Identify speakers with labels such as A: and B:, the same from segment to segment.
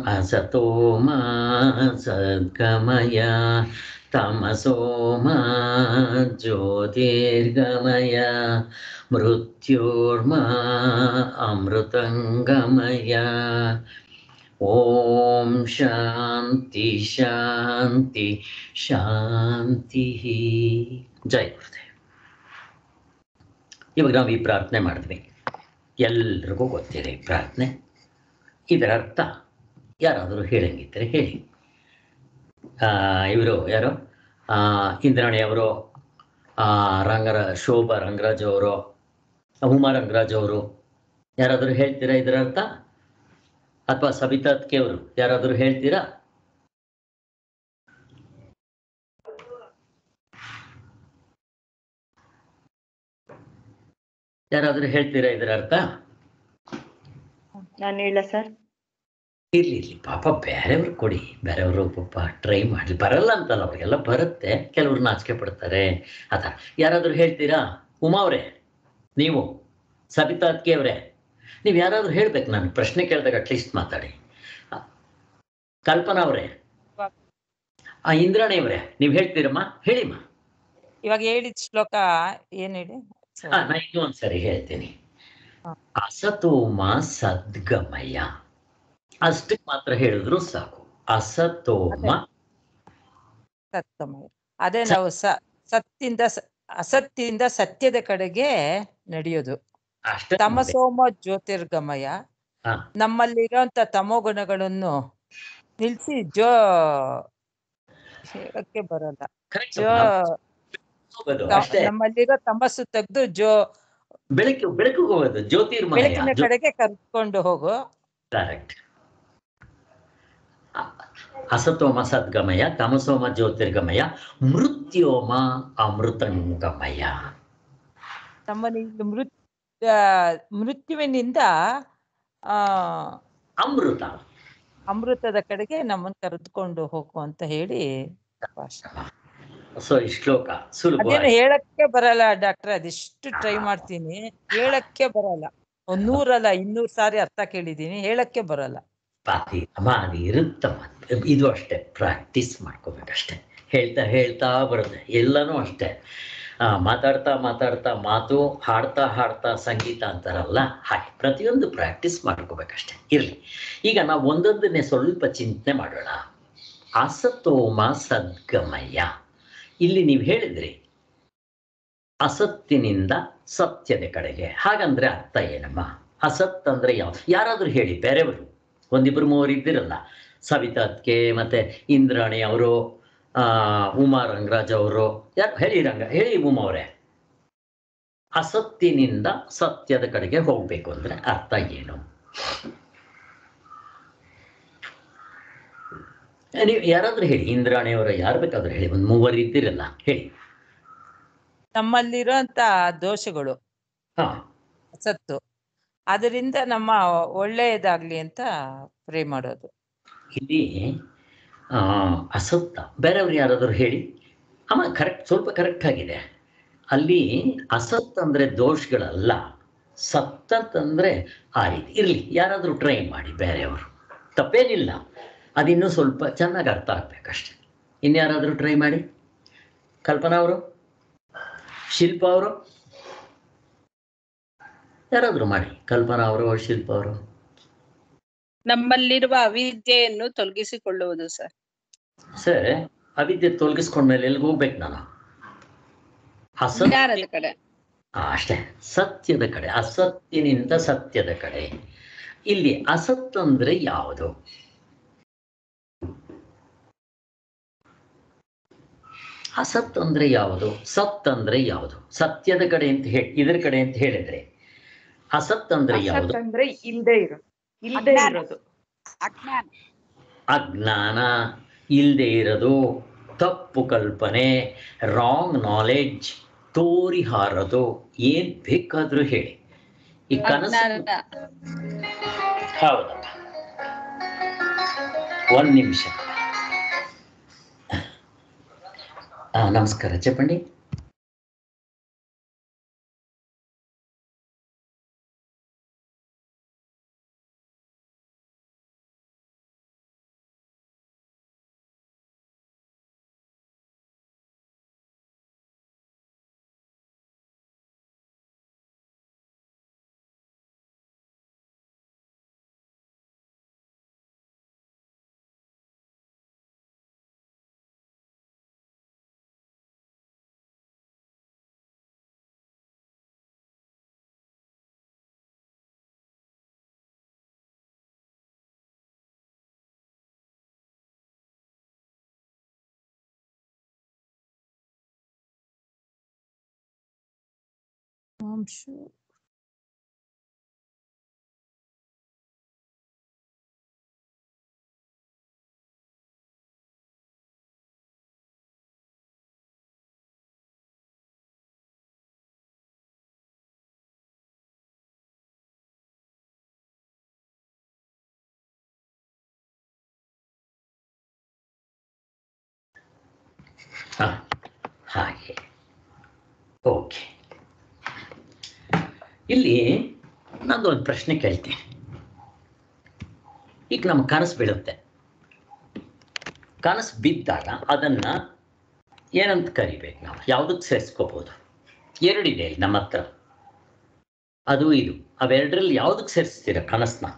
A: असतो मा सद्गमय तमसो मा ज्योतिर्गमय मृत्योर्मा अमृतङ्गमय ॐ ಶಾಂತಿ ಶಾಂತಿ ಶಾಂತಿ ಜೈ ಗುರುದೇವ್ ಇವಾಗ ನಾವು ಈ ಪ್ರಾರ್ಥನೆ ಮಾಡಿದ್ವಿ ಎಲ್ರಿಗೂ ಗೊತ್ತಿದೆ ಈ ಪ್ರಾರ್ಥನೆ ಇದರ ಅರ್ಥ ಯಾರಾದರೂ ಹೇಳಂಗಿದ್ದರೆ ಹೇಳಿ ಇವರು ಯಾರು ಆ, ಇಂದ್ರಾಣಿ ಅವರು ಆ, ರಂಗರ ಶೋಭಾ ರಂಗರಾಜ್ ಅವರು ಉಮಾ ರಂಗರಾಜ್ ಅವರು ಯಾರಾದರೂ ಹೇಳ್ತೀರಾ ಇದರ ಅರ್ಥ ಅಥವಾ ಸಬಿತಾ ಅತ್ಕೆ ಅವರು ಯಾರಾದರೂ ಹೇಳ್ತೀರಾ ಯಾರಾದರೂ ಹೇಳ್ತೀರಾ ಇದರ ಅರ್ಥ
B: ನಾನು ಹೇಳ ಸರ್
A: ಇರ್ಲಿ ಇರ್ಲಿ ಪಾಪ ಬೇರೆಯವ್ರು ಕೊಡಿ ಬೇರೆಯವರು ಪಾಪ ಟ್ರೈ ಮಾಡಿ ಬರಲ್ಲ ಅಂತಲ್ಲ ಅವ್ರಿಗೆಲ್ಲ ಬರುತ್ತೆ ಕೆಲವ್ರು ನಾಚಿಕೆ ಪಡ್ತಾರೆ ಆ ಥರ ಯಾರಾದರೂ ಹೇಳ್ತೀರಾ ಉಮಾ ಅವರೇ ನೀವು ಸಬಿತಾ ಅತ್ಕೆ ಅವರೇ ನೀವು ಯಾರಾದರೂ ಹೇಳ್ಬೇಕು ನಾನು ಪ್ರಶ್ನೆ ಕೇಳಿದಾಗ ಅಟ್ಲೀಸ್ಟ್ ಮಾತಾಡಿ ಆ, ಕಲ್ಪನಾ ಅವರೇ ಆ ಇಂದ್ರಾಣಿ ಅವರೇ ನೀವು ಹೇಳ್ತೀರಮ್ಮ ಹೇಳಿಮ್ಮ
C: ಇವಾಗ ಹೇಳಿದ ಶ್ಲೋಕ ಏನ್ ಹೇಳಿ
A: ಹಾ ನಾ ಇನ್ನೂ ಒಂದ್ಸರಿ ಹೇಳ್ತೀನಿ
C: ಹಾ.
A: ಅಸತೋಮ ಸದ್ಗಮಯ ಅಷ್ಟಕ್ಕೆ ಮಾತ್ರ ಹೇಳಿದ್ರು ಸಾಕು ಅಸತೋಮ
C: ಸತ್ತಮಯ ಅದೇ ನಾವು ಸ ಸತ್ತಿಂದ ಸ- ಅಸತ್ತಿಂದ ಸತ್ಯದ ಕಡೆಗೆ ನಡೆಯೋದು
A: ಅಷ್ಟೇ
C: ತಮಸೋಮ ಜ್ಯೋತಿರ್ಗಮಯ
A: ಹಾ.
C: ನಮ್ಮಲ್ಲಿರೋಂಥ ತಮೋಗುಣಗಳನ್ನು ನಿಲ್ಸಿ ಜೋ ಹೇಳಕ್ಕೆ ಬರಲ್ಲ
A: Correct
C: ಜೋ
A: ಹೋಗೋದು
C: ತ-
A: ಅಷ್ಟೇ
C: ನಮ್ಮಲ್ಲಿರೋ ತಮಸ್ಸು ತೆಗೆದು ಜೋ
A: ಬೆಳಕು ಬೆಳಕು ಹೋಗೋದು ಜ್ಯೋತಿರ್ಮಯ
C: ಬೆಳಕಿನ ಕಡೆಗೆ ಕರ್ಕೊಂಡು ಹೋಗು
A: ಕರೆಕ್ಟ್ ಅಸತೋಮ ಸದ್ಗಮಯ ತಮಸೋಮ ಜ್ಯೋತಿರ್ಗಮಯ ಮೃತ್ಯೋಮ ಅಮೃತಂಗಮಯ
C: ನಮ್ಮನ್ನು ಇಲ್ಲಿ ಮೃತ್ ಆ, ಮೃತ್ಯುವಿನಿಂದ ಆ
A: ಅಮೃತ
C: ಅಮೃತದ ಕಡೆಗೆ ನಮ್ಮನ್ನು ಕರೆದುಕೊಂಡು ಹೋಗು ಅಂತ ಹೇಳಿ ಭಾಷೆ.
A: ಸೊ ಈ ಶ್ಲೋಕ ಸುಲಭ
C: ಅದೇನು ಹೇಳಕ್ಕೆ ಬರಲ್ಲ ಡಾಕ್ಟರ್ ಅದಿಷ್ಟು ಟ್ರೈ ಮಾಡ್ತೀನಿ ಹೇಳಕ್ಕೆ ಬರಲ್ಲ ಒಂದ್ ನೂರಲ್ಲ ಇನ್ನೂರ್ ಸಾರಿ ಅರ್ಥ ಕೇಳಿದೀನಿ ಹೇಳಕ್ಕೆ ಬರಲ್ಲ
A: ಪಾತಿ ಅಮ್ಮ ಅದು ಇರುತ್ತಮ್ಮ ಇದು ಅಷ್ಟೇ ಪ್ರಾಕ್ಟೀಸ್ ಮಾಡ್ಕೋಬೇಕಷ್ಟೆ ಹೇಳ್ತಾ ಹೇಳ್ತಾ ಬರುತ್ತೆ ಎಲ್ಲನೂ ಅಷ್ಟೇ ಆ, ಮಾತಾಡ್ತಾ ಮಾತಾಡ್ತಾ ಮಾತು ಹಾಡ್ತಾ ಹಾಡ್ತಾ ಸಂಗೀತ ಅಂತಾರಲ್ಲ ಹಾಗೆ ಪ್ರತಿಯೊಂದು ಪ್ರಾಕ್ಟೀಸ್ ಮಾಡ್ಕೋಬೇಕಷ್ಟೆ ಇರಲಿ ಈಗ ನಾವು ಒಂದೊಂದನ್ನೇ ಸ್ವಲ್ಪ ಚಿಂತನೆ ಮಾಡೋಣ ಅಸತೋಮ ಸದ್ಗಮಯ ಇಲ್ಲಿ ನೀವು ಹೇಳಿದ್ರಿ ಅಸತ್ತಿನಿಂದ ಸತ್ಯದ ಕಡೆಗೆ ಹಾಗಂದ್ರೆ ಅರ್ಥ ಏನಮ್ಮ ಅಸತ್ ಅಂದ್ರೆ ಯಾವ ಯಾರಾದ್ರೂ ಹೇಳಿ ಬೇರೆಯವರು ಒಂದಿಬ್ರು ಮೂವರು ಇದ್ದಿರಲ್ಲ ಸವಿತಾ ಅತ್ಕೆ ಮತ್ತೆ ಇಂದ್ರಾಣಿ ಅವರು ಆ ಉಮಾ ರಂಗರಾಜ್ ಅವರು ಯಾರು ಹೇಳಿ ರಂಗ ಹೇಳಿ ಉಮಾ ಅವರೇ ಅಸತ್ತಿನಿಂದ ಸತ್ಯದ ಕಡೆಗೆ ಹೋಗ್ಬೇಕು ಅಂದ್ರೆ ಅರ್ಥ ಏನು ನೀವು ಯಾರಾದ್ರೂ ಹೇಳಿ ಇಂದ್ರಾಣಿ ಅವರ ಯಾರು ಬೇಕಾದ್ರೂ ಹೇಳಿ ಒಂದು ಮೂವರು ಇದ್ದಿರಲ್ಲ ಹೇಳಿ
C: ನಮ್ಮಲ್ಲಿರೋಂಥ ದೋಷಗಳು
A: ಹಾ
C: ಸತ್ತು ಅದರಿಂದ ನಮ್ಮ ಒಳ್ಳೆಯದಾಗ್ಲಿ ಅಂತ ಪ್ರೇ ಮಾಡೋದು
A: ಇಲ್ಲಿ ಆ, ಅಸತ್ತ ಬೇರೆಯವ್ರು ಯಾರಾದರೂ ಹೇಳಿ ಅಮ್ಮ ಕರೆಕ್ಟ್ ಸ್ವಲ್ಪ ಕರೆಕ್ಟ್ ಆಗಿದೆ ಅಲ್ಲಿ ಅಸತ್ ಅಂದ್ರೆ ದೋಷಗಳಲ್ಲ ಸತ್ತಂತಂದ್ರೆ ಆ ರೀತಿ ಇರಲಿ ಯಾರಾದರೂ ಟ್ರೈ ಮಾಡಿ ಬೇರೆಯವರು ತಪ್ಪೇನಿಲ್ಲ ಅದಿನ್ನೂ ಸ್ವಲ್ಪ ಚೆನ್ನಾಗಿ ಅರ್ಥ ಆಗ್ಬೇಕಷ್ಟೆ ಇನ್ಯಾರಾದರೂ ಟ್ರೈ ಮಾಡಿ ಕಲ್ಪನಾ ಅವರು ಶಿಲ್ಪ ಅವರು ಯಾರಾದರೂ ಮಾಡಿ ಕಲ್ಪನಾ ಅವರು ಶಿಲ್ಪ ಅವರು
D: ನಮ್ಮಲ್ಲಿರುವ ಅವಿದ್ಯೆಯನ್ನು ತೊಲಗಿಸಿಕೊಳ್ಳುವುದು ಸರ್
A: ಸರ್ ಅವಿದ್ಯೆ ತೊಲಗಿಸ್ಕೊಂಡ್ಮೇಲೆ ಎಲ್ಲಿಗೆ ಹೋಗ್ಬೇಕು ನಾನು ಅಸತ್ಯ
D: ಜ್ಞಾನದ ಕಡೆ
A: ಆ, ಅಷ್ಟೇ ಸತ್ಯದ ಕಡೆ ಅಸತ್ತಿನಿಂದ ಸತ್ಯದ ಕಡೆ ಇಲ್ಲಿ ಅಸತ್ ಅಂದ್ರೆ ಯಾವುದು ಅಸತ್ ಅಂದ್ರೆ ಯಾವುದು ಸತ್ ಅಂದ್ರೆ ಯಾವುದು ಸತ್ಯದ ಕಡೆ ಅಂತ ಹೇಳಿ ಇದ್ರ ಕಡೆ ಅಂತ ಹೇಳಿದ್ರೆ ಅಸತ್ ಅಂದ್ರೆ ಯಾವುದು
B: ಅಸತ್ ಅಂದ್ರೆ ಇಲ್ದೇ ಇರೋ ಇಲ್ದೇ
D: ಅಜ್ಞಾನ.
B: ಇರೋದು
D: ಅಜ್ಞಾನ
A: ಅಜ್ಞಾನ ಇಲ್ಲದೆ ಇರೋದು ತಪ್ಪು ಕಲ್ಪನೆ ರಾಂಗ್ ನಾಲೆಡ್ಜ್ ತೋರಿ ಹಾರೋದು ಏನ್ ಬೇಕಾದ್ರೂ ಹೇಳಿ ಈ ಕನಸು
D: ಅಜ್ಞಾನ
A: ಹೌದಮ್ಮ ಒಂದ್ ನಿಮಿಷ ಆ, ನಮಸ್ಕಾರ ಚಪ್ಪಂಡಿ
C: ಅಂಶ
A: ಹಾ ಹಾಗೆ ಓಕೆ ಇಲ್ಲಿ ನಂದು ಒಂದು ಪ್ರಶ್ನೆ ಕೇಳ್ತೀನಿ ಈಗ ನಮ್ಮ ಕನಸು ಬೀಳುತ್ತೆ ಕನಸು ಬಿದ್ದಾಗ ಅದನ್ನ ಏನಂತ ಕರಿಬೇಕು ನಾವು ಯಾವುದಕ್ಕೆ ಸೇರಿಸ್ಕೋಬಹುದು ಎರಡಿದೆ ಇಲ್ಲಿ ನಮ್ಮ ಹತ್ರ ಅದು ಇದು ಅವೆರಡರಲ್ಲಿ ಯಾವುದಕ್ಕೆ ಸೇರಿಸ್ತೀರ ಕನಸನ್ನ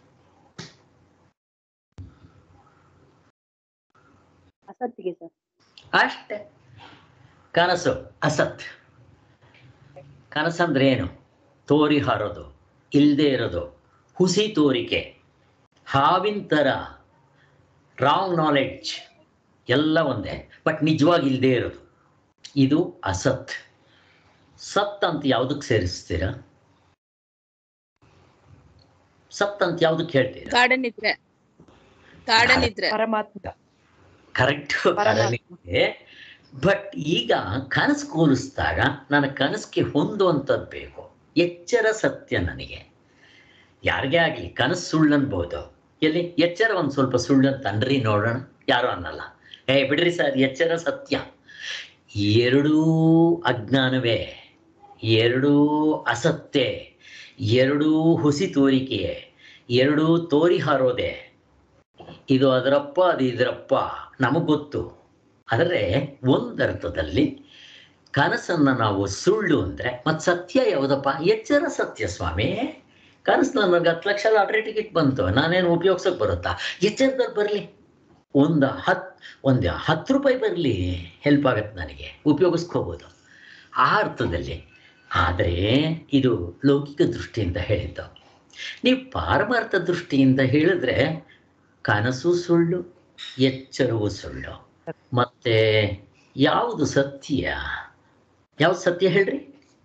B: ಅಸತ್ತಿಗೆ ಸರ್
A: ಅಷ್ಟೇ ಕನಸು ಅಸತ್ ಕನಸಂದ್ರೆ ಏನು ತೋರಿ ಹಾರೋದು ಇಲ್ಲದೆ ಇರೋದು ಹುಸಿ ತೋರಿಕೆ ಹಾವಿನ ಥರ ರಾಂಗ್ ನಾಲೆಡ್ಜ್ ಎಲ್ಲ ಒಂದೇ ಬಟ್ ನಿಜವಾಗಿ ಇಲ್ಲದೆ ಇರೋದು ಇದು ಅಸತ್ ಸತ್ ಅಂತ ಯಾವುದಕ್ಕೆ ಸೇರಿಸ್ತೀರಾ ಸತ್ ಅಂತ ಯಾವುದಕ್ಕೆ ಹೇಳ್ತೀರಾ
D: ಗಾರ್ಡನ್ ಇದ್ರೆ ಗಾರ್ಡನ್ ಇದ್ರೆ
B: ಪರಮಾತ್ಮ
A: ಕರೆಕ್ಟ್
B: ಪರಮಾತ್ಮ.
A: ಬಟ್ ಈಗ ಕನಸು ಕೂರಿಸಿದಾಗ ನನ್ನ ಕನಸಿಗೆ ಹೊಂದುವಂಥದ್ದು ಬೇಕು ಎಚ್ಚರ ಸತ್ಯ ನನಗೆ ಯಾರಿಗೇ ಆಗಲಿ ಕನಸು ಸುಳ್ಳು ಅನ್ಬೋದು ಎಲ್ಲಿ ಎಚ್ಚರ ಒಂದು ಸ್ವಲ್ಪ ಸುಳ್ಳು ಅಂತ ಅನ್ರಿ ನೋಡೋಣ ಯಾರು ಅನ್ನಲ್ಲ ಏ ಬಿಡ್ರಿ ಸರ್ ಎಚ್ಚರ ಸತ್ಯ ಎರಡೂ ಅಜ್ಞಾನವೇ ಎರಡೂ ಅಸತ್ಯ ಎರಡೂ ಹುಸಿ ತೋರಿಕೆ ಎರಡೂ ತೋರಿ ಹಾರೋದೆ ಇದು ಅದರಪ್ಪ ಅದು ಇದರಪ್ಪ ನಮಗೆ ಗೊತ್ತು ಆದರೆ ಒಂದರ್ಥದಲ್ಲಿ ಕನಸನ್ನು ನಾವು ಸುಳ್ಳು ಅಂದರೆ ಮತ್ತು ಸತ್ಯ ಯಾವುದಪ್ಪ ಎಚ್ಚರ ಸತ್ಯ ಸ್ವಾಮಿ ಕನಸು ನನಗೆ ಹತ್ತು ಲಕ್ಷ ಲಾಟ್ರಿ ಟಿಕೆಟ್ ಬಂತು ನಾನೇನು ಉಪಯೋಗಿಸೋಕೆ ಬರುತ್ತಾ ಎಚ್ಚರದಲ್ಲಿ ಬರಲಿ ಒಂದು ಹತ್ತು ಒಂದು ಹತ್ತು ರೂಪಾಯಿ ಬರಲಿ ಹೆಲ್ಪ್ ಆಗುತ್ತೆ ನನಗೆ ಉಪಯೋಗಿಸ್ಕೋಬೋದು ಆ ಅರ್ಥದಲ್ಲಿ ಆದರೆ ಇದು ಲೌಕಿಕ ದೃಷ್ಟಿಯಿಂದ ಹೇಳಿದ್ದು ನೀವು ಪಾರಮಾರ್ಥ ದೃಷ್ಟಿಯಿಂದ ಹೇಳಿದ್ರೆ ಕನಸು ಸುಳ್ಳು ಎಚ್ಚರವು ಸುಳ್ಳು ಮತ್ತೆ ಯಾವುದು ಸತ್ಯ ಯಾವ್ದು ಸತ್ಯ ಹೇಳ್ರಿ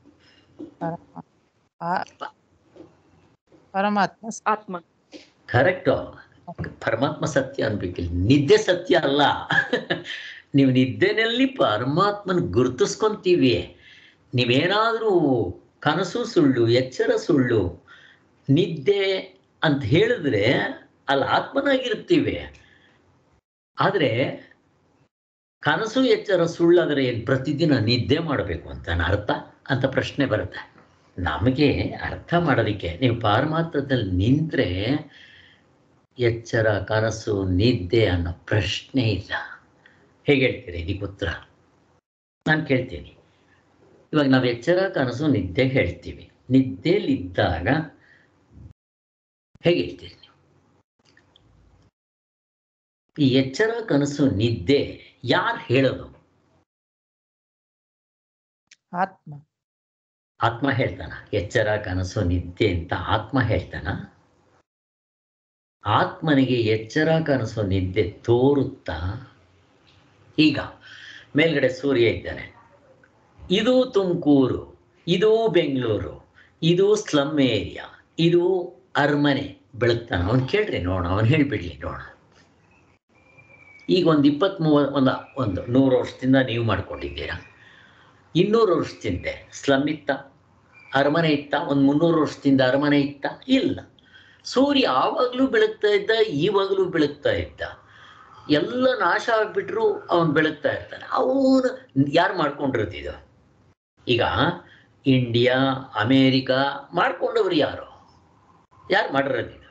C: ಆ- ಪರಮಾತ್ಮ ಸ-
B: ಆತ್ಮ
A: ಕರೆಕ್ಟು ಪರಮಾತ್ಮ ಸತ್ಯ ಅನ್ಬೇಕಿಲ್ಲ ನಿದ್ದೆ ಸತ್ಯ ಅಲ್ಲ ನೀವು ನಿದ್ದೆನಲ್ಲಿ ಪರಮಾತ್ಮನ ಗುರುತಿಸ್ಕೊಂತೀವಿ ನೀವೇನಾದರೂ ಕನಸು ಸುಳ್ಳು ಎಚ್ಚರ ಸುಳ್ಳು ನಿದ್ದೆ ಅಂತ ಹೇಳಿದ್ರೆ ಅಲ್ಲಿ ಆತ್ಮನಾಗಿರ್ತೀವಿ ಆದರೆ ಕನಸು ಎಚ್ಚರ ಸುಳ್ಳಾದರೆ ಏನು ಪ್ರತಿದಿನ ನಿದ್ದೆ ಮಾಡಬೇಕು ಅಂತ ಅರ್ಥ ಅಂತ ಪ್ರಶ್ನೆ ಬರುತ್ತೆ ನಮಗೆ ಅರ್ಥ ಮಾಡೋದಕ್ಕೆ ನೀವು ಪಾರಮಾತ್ರದಲ್ಲಿ ನಿಂತರೆ ಎಚ್ಚರ ಕನಸು ನಿದ್ದೆ ಅನ್ನೋ ಪ್ರಶ್ನೆ ಇಲ್ಲ ಹೇಗೆ ಹೇಳ್ತೀರಿ ಇದಕ್ಕೆ ಉತ್ತರ ನಾನು ಕೇಳ್ತೀನಿ ಇವಾಗ ನಾವು ಎಚ್ಚರ ಕನಸು ನಿದ್ದೆ ಹೇಳ್ತೀವಿ ನಿದ್ದೆಲಿದ್ದಾಗ ಹೇಗೆ ಹೇಳ್ತೀರಿ ನೀವು ಈ ಎಚ್ಚರ ಕನಸು ನಿದ್ದೆ ಯಾರು ಹೇಳೋದು
C: ಆತ್ಮ
A: ಆತ್ಮ ಹೇಳ್ತಾನ ಎಚ್ಚರ ಕನಸು ನಿದ್ದೆ ಅಂತ ಆತ್ಮ ಹೇಳ್ತಾನ ಆತ್ಮನಿಗೆ ಎಚ್ಚರ ಕನಸು ನಿದ್ದೆ ತೋರುತ್ತಾ ಈಗ ಮೇಲ್ಗಡೆ ಸೂರ್ಯ ಇದ್ದಾನೆ ಇದು ತುಮಕೂರು ಇದು ಬೆಂಗಳೂರು ಇದು ಸ್ಲಮ್ ಏರಿಯಾ ಇದು ಅರಮನೆ ಬೆಳಗ್ತಾನ ಅವನು ಕೇಳ್ರಿ ನೋಡೋಣ ಅವನು ಹೇಳ್ಬಿಡ್ಲಿ ನೋಡೋಣ ಈಗ ಒಂದು ಇಪ್ಪತ್ತ್ ಮೂವ ಒಂದು ಒಂದು ನೂರು ವರ್ಷದಿಂದ ನೀವು ಮಾಡ್ಕೊಂಡಿದ್ದೀರಾ ಇನ್ನೂರು ವರ್ಷದಿಂದ ಸ್ಲಮ್ ಇತ್ತ ಅರಮನೆ ಇತ್ತ ಒಂದು ಮುನ್ನೂರು ವರ್ಷದಿಂದ ಅರಮನೆ ಇತ್ತ ಇಲ್ಲ ಸೂರ್ಯ ಆವಾಗಲೂ ಬೆಳಗ್ತಾ ಇದ್ದ ಈವಾಗಲೂ ಬೆಳಗ್ತಾ ಇದ್ದ ಎಲ್ಲ ನಾಶ ಆಗ್ಬಿಟ್ರು ಅವನು ಬೆಳಗ್ತಾ ಇರ್ತಾನೆ ಅವನು ಯಾರು ಮಾಡ್ಕೊಂಡಿರೋದು ಇದು ಈಗ ಇಂಡಿಯಾ ಅಮೇರಿಕಾ ಮಾಡ್ಕೊಂಡವ್ರು ಯಾರು ಯಾರು ಮಾಡಿರೋದು ಇದು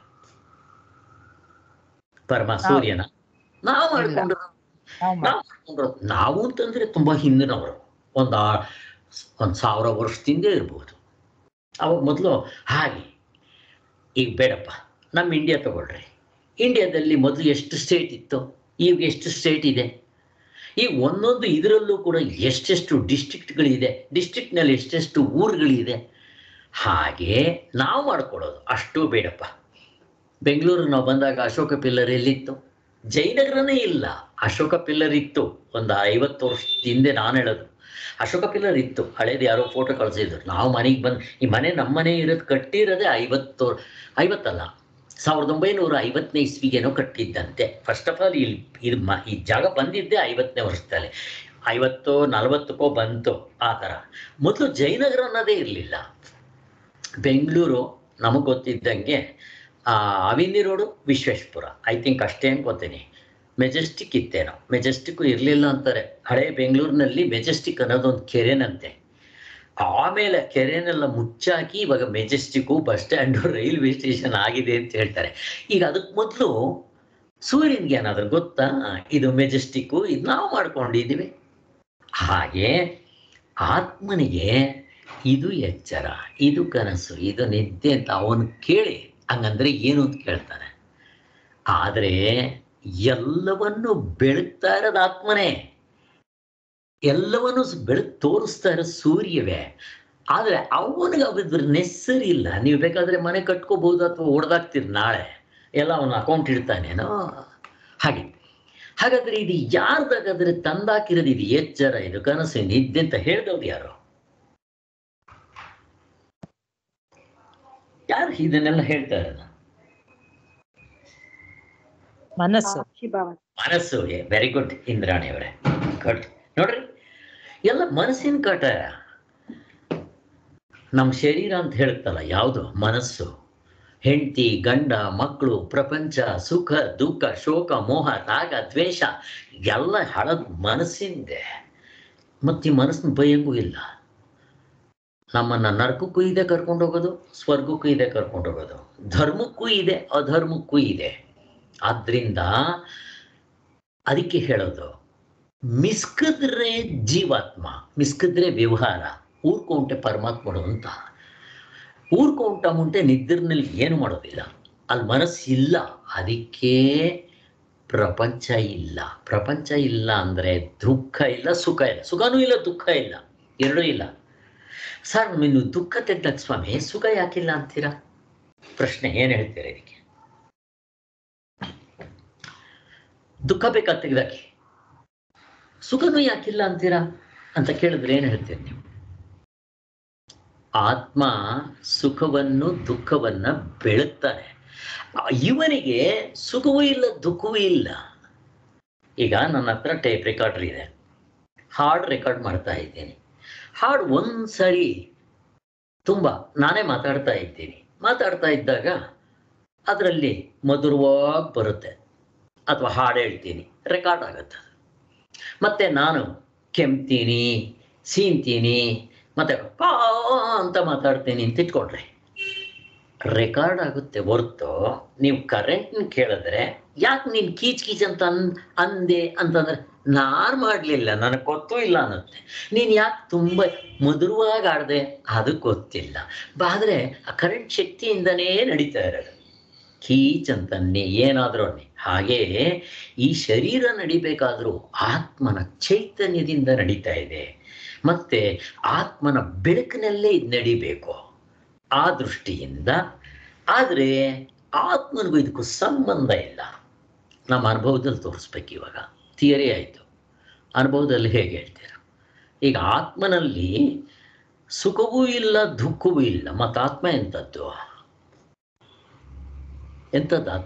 A: ಪರಮ ಸೂರ್ಯನ ನಾವು ಮಾಡ್ಕೊಂಡ್ರು
C: ನಾವು
A: ನಾವು ಮಾಡ್ಕೊಂಡ್ರು ನಾವು ಅಂತಂದ್ರೆ ತುಂಬಾ ಹಿಂದಿನವರು ಒಂದು ಒಂದು ಸಾವಿರ ವರ್ಷದಿಂದ ಇರ್ಬೋದು ಅವಾಗ ಮೊದಲು ಹಾಗೆ ಈಗ ಬೇಡಪ್ಪ ನಮ್ಮ ಇಂಡಿಯಾ ತಗೊಳ್ರಿ ಇಂಡಿಯಾದಲ್ಲಿ ಮೊದಲು ಎಷ್ಟು ಸ್ಟೇಟ್ ಇತ್ತು ಈಗ ಎಷ್ಟು ಸ್ಟೇಟ್ ಇದೆ ಈಗ ಒಂದೊಂದು ಇದರಲ್ಲೂ ಕೂಡ ಎಷ್ಟೆಷ್ಟು ಡಿಸ್ಟ್ರಿಕ್ಟ್ಗಳಿದೆ ಡಿಸ್ಟ್ರಿಕ್ಟ್ನಲ್ಲಿ ಎಷ್ಟೆಷ್ಟು ಊರುಗಳಿದೆ ಹಾಗೆ ನಾವು ಮಾಡ್ಕೊಳ್ಳೋದು ಅಷ್ಟು ಬೇಡಪ್ಪ ಬೆಂಗಳೂರಿಗೆ ನಾವು ಬಂದಾಗ ಅಶೋಕ ಪಿಲ್ಲರ್ ಎಲ್ಲಿತ್ತು ಜಯನಗರನೇ ಇಲ್ಲ ಅಶೋಕ ಪಿಲ್ಲರ್ ಇತ್ತು ಒಂದು ಐವತ್ತು ವರ್ಷದ ಹಿಂದೆ ನಾನು ಹೇಳೋದು ಅಶೋಕ ಪಿಲ್ಲರ್ ಇತ್ತು ಹಳೇದು ಯಾರೋ ಫೋಟೋ ಕಳಿಸಿದ್ರು ನಾವು ಮನೆಗೆ ಬಂದು ಈ ಮನೆ ನಮ್ಮ ಮನೆ ಇರೋದು ಕಟ್ಟಿರೋದೇ ಐವತ್ತು ಐವತ್ತಲ್ಲ ಸಾವಿರದ ಒಂಬೈನೂರ ಐವತ್ತನೇ ಇಸ್ವಿಗೇನೋ ಕಟ್ಟಿದ್ದಂತೆ ಫಸ್ಟ್ ಆಫ್ ಆಲ್ ಇಲ್ಲಿ ಇದು ಮ ಈ ಜಾಗ ಬಂದಿದ್ದೇ ಐವತ್ತನೇ ವರ್ಷದಲ್ಲಿ ಐವತ್ತು ನಲವತ್ತಕ್ಕೋ ಬಂತು ಆ ಥರ ಮೊದಲು ಜಯನಗರ ಅನ್ನೋದೇ ಇರಲಿಲ್ಲ ಬೆಂಗಳೂರು ನಮಗೆ ಗೊತ್ತಿದ್ದಂಗೆ ಆ, ಅವಿನಿ ರೋಡು ವಿಶ್ವೇಶ್ವರ ಐ ಥಿಂಕ್ ಅಷ್ಟೇ ಅನ್ಕೋತೀನಿ ಮೆಜೆಸ್ಟಿಕ್ ಇತ್ತೇನೋ ಮೆಜೆಸ್ಟಿಕ್ಕು ಇರಲಿಲ್ಲ ಅಂತಾರೆ ಹಳೆ ಬೆಂಗಳೂರಿನಲ್ಲಿ ಮೆಜೆಸ್ಟಿಕ್ ಅನ್ನೋದೊಂದು ಕೆರೆನಂತೆ ಆಮೇಲೆ ಕೆರೆನೆಲ್ಲ ಮುಚ್ಚಾಕಿ ಇವಾಗ Majestic bus stand railway station ಆಗಿದೆ ಅಂತ ಹೇಳ್ತಾರೆ ಈಗ ಅದಕ್ಕೆ ಮೊದಲು ಸೂರ್ಯನ್ಗೆ ಏನಾದರೂ ಗೊತ್ತಾ ಇದು ಮೆಜೆಸ್ಟಿಕ್ಕು ಇದು ನಾವು ಮಾಡ್ಕೊಂಡಿದ್ದೀವಿ ಹಾಗೆ ಆತ್ಮನಿಗೆ ಇದು ಎಚ್ಚರ ಇದು ಕನಸು ಇದು ನಿದ್ದೆ ಅಂತ ಅವನು ಕೇಳಿ ಹಂಗಂದ್ರೆ ಏನು ಅಂತ ಕೇಳ್ತಾನೆ ಆದರೆ ಎಲ್ಲವನ್ನು ಬೆಳಗ್ತಾ ಇರೋದು ಆತ್ಮನೇ ಎಲ್ಲವನ್ನು ಬೆಳಕು ತೋರಿಸ್ತಾ ಇರೋ ಸೂರ್ಯವೇ ಆದರೆ ಅವನಿಗೆ ಅದ್ರ ನೆಸ್ಸರಿ ಇಲ್ಲ ನೀವು ಬೇಕಾದ್ರೆ ಮನೆ ಕಟ್ಕೋಬಹುದು ಅಥವಾ ಹೊಡೆದಾಕ್ತೀರಿ ನಾಳೆ ಎಲ್ಲ ಅವನ ಅಕೌಂಟ್ ಇಡ್ತಾನೇನೋ ಹಾಗೆ ಹಾಗಾದ್ರೆ ಇದು ಯಾರ್ದಾಗಾದ್ರೆ ತಂದಾಕಿರೋದು ಇದು ಎಚ್ಚರ ಇದು ಕನಸು ನಿದ್ದೆ ಅಂತ ಹೇಳ್ದವ್ರು ಯಾರು ಯಾರು ಇದನ್ನೆಲ್ಲ ಹೇಳ್ತಾ ಇರೋದು
C: ಮನಸ್ಸು
B: ಸಾಕ್ಷಿ ಭಾವ
A: ಮನಸ್ಸು ವೆರಿ ಗುಡ್ ಇಂದ್ರಾಣಿ ಅವರೇ ಗುಡ್ ನೋಡ್ರಿ ಎಲ್ಲ ಮನಸ್ಸಿನ ಕಾಟ ನಮ್ಮ ಶರೀರ ಅಂತ ಹೇಳುತ್ತಲ್ಲ ಯಾವುದು ಮನಸ್ಸು ಹೆಂಡತಿ ಗಂಡ ಮಕ್ಕಳು ಪ್ರಪಂಚ ಸುಖ ದುಃಖ ಶೋಕ ಮೋಹ ರಾಗ ದ್ವೇಷ ಎಲ್ಲ ಹಳದ್ ಮನಸ್ಸಿಂದೆ ಮತ್ತೆ ಈ ಮನಸ್ಸಿನ ಭಯಂಗೂ ಇಲ್ಲ ನಮ್ಮನ್ನ ನರಕಕ್ಕೂ ಇದೆ ಕರ್ಕೊಂಡು ಹೋಗೋದು ಸ್ವರ್ಗಕ್ಕೂ ಇದೆ ಕರ್ಕೊಂಡು ಹೋಗೋದು ಧರ್ಮಕ್ಕೂ ಇದೆ ಅಧರ್ಮಕ್ಕೂ ಇದೆ ಆದ್ರಿಂದ ಅದಕ್ಕೆ ಹೇಳೋದು ಮಿಸ್ಕಿದ್ರೆ ಜೀವಾತ್ಮ ಮಿಸ್ಕಿದ್ರೆ ವ್ಯವಹಾರ ಊರ್ಕೊಂಟೆ ಪರಮಾತ್ಮಡು ಅಂತ ಊರ್ಕೊಂಟ ಮುಂಟೆ ನಿದ್ರಿನಲ್ಲಿ ಏನು ಮಾಡೋದಿಲ್ಲ ಅಲ್ಲಿ ಮನಸ್ಸಿಲ್ಲ ಅದಕ್ಕೆ ಪ್ರಪಂಚ ಇಲ್ಲ ಪ್ರಪಂಚ ಇಲ್ಲ ಅಂದರೆ ದುಃಖ ಇಲ್ಲ ಸುಖ ಇಲ್ಲ ಸುಖನೂ ಇಲ್ಲ ದುಃಖ ಇಲ್ಲ ಎರಡೂ ಇಲ್ಲ ಸರ್ ನೀನು ದುಃಖ ತೆಗ್ದಾಗ ಸ್ವಾಮಿ ಸುಖ ಯಾಕಿಲ್ಲ ಅಂತೀರಾ ಪ್ರಶ್ನೆ ಏನು ಹೇಳ್ತೀರಾ ಇದಕ್ಕೆ ದುಃಖ ಬೇಕಾದ ತೆಗ್ದಾಕಿ ಸುಖನೂ ಯಾಕಿಲ್ಲ ಅಂತೀರಾ ಅಂತ ಕೇಳಿದ್ರೆ ಏನು ಹೇಳ್ತೀರಿ ನೀವು ಆತ್ಮ ಸುಖವನ್ನು ದುಃಖವನ್ನ ಬೆಳುತ್ತಾನೆ ಆ, ಇವನಿಗೆ ಸುಖವೂ ಇಲ್ಲ ದುಃಖವೂ ಇಲ್ಲ ಈಗ ನನ್ನ ಹತ್ರ ಟೇಪ್ ರೆಕಾರ್ಡರ್ ಇದೆ ಹಾಡು ರೆಕಾರ್ಡ್ ಮಾಡ್ತಾ ಇದ್ದೀನಿ ಹಾಡು ಒಂದ್ಸರಿ ತುಂಬ ನಾನೇ ಮಾತಾಡ್ತಾ ಇದ್ದೀನಿ ಮಾತಾಡ್ತಾ ಇದ್ದಾಗ ಅದರಲ್ಲಿ ಮಧುರವಾಗಿ ಬರುತ್ತೆ ಅಥವಾ ಹಾಡು ಹೇಳ್ತೀನಿ ರೆಕಾರ್ಡ್ ಆಗುತ್ತೆ ಅದು. ಮತ್ತೆ ನಾನು ಕೆಮ್ತೀನಿ ಸೀನ್ತೀನಿ ಮತ್ತೆ ಪಾ ಅಂತ ಮಾತಾಡ್ತೀನಿ ಅಂತ ಇಟ್ಕೊಂಡ್ರಿ ರೆಕಾರ್ಡ್ ಆಗುತ್ತೆ ಹೊರ್ತು ನೀವು ಕರೆಂಟ್ನ ಕೇಳಿದ್ರೆ ಯಾಕೆ ನೀನು ಕೀಚ್ ಕೀಚ್ ಅಂತ ಅನ್ ಅಂದೆ ಅಂತಂದ್ರೆ ನಾನು ಮಾಡಲಿಲ್ಲ ನನಗೆ ಗೊತ್ತೂ ಇಲ್ಲ ಅನ್ನತ್ತೆ ನೀನು ಯಾಕೆ ತುಂಬ ಮಧುರವಾಗಿ ಆಡಿದೆ ಅದು ಗೊತ್ತಿಲ್ಲ ಬಾದ್ರೆ ಆ ಕರೆಂಟ್ ಶಕ್ತಿಯಿಂದನೇ ನಡೀತಾ ಇರೋದು ಕೀಚ್ ಅಂತನ್ನಿ ಏನಾದರೂ ಅನ್ನಿ ಹಾಗೆ ಈ ಶರೀರ ನಡಿಬೇಕಾದ್ರೂ ಆತ್ಮನ ಚೈತನ್ಯದಿಂದ ನಡೀತಾ ಇದೆ ಮತ್ತೆ ಆತ್ಮನ ಬೆಳಕಿನಲ್ಲೇ ಇದು ನಡಿಬೇಕು ಆ ದೃಷ್ಟಿಯಿಂದ ಆದರೆ ಆತ್ಮನಿಗೂ ಇದಕ್ಕೂ ಸಂಬಂಧ ಇಲ್ಲ ನಮ್ಮ ಅನುಭವದಲ್ಲಿ ತೋರಿಸ್ಬೇಕು ಇವಾಗ ಥಿಯರಿ ಆಯಿತು ಅನುಭವದಲ್ಲಿ ಹೇಗೆ ಹೇಳ್ತೀರ ಈಗ ಆತ್ಮನಲ್ಲಿ ಸುಖವೂ ಇಲ್ಲ ದುಃಖವೂ ಇಲ್ಲ ಮತ್ತು ಆತ್ಮ ಎಂಥದ್ದು ಎಂಥದ್ದು ಆತ್ಮ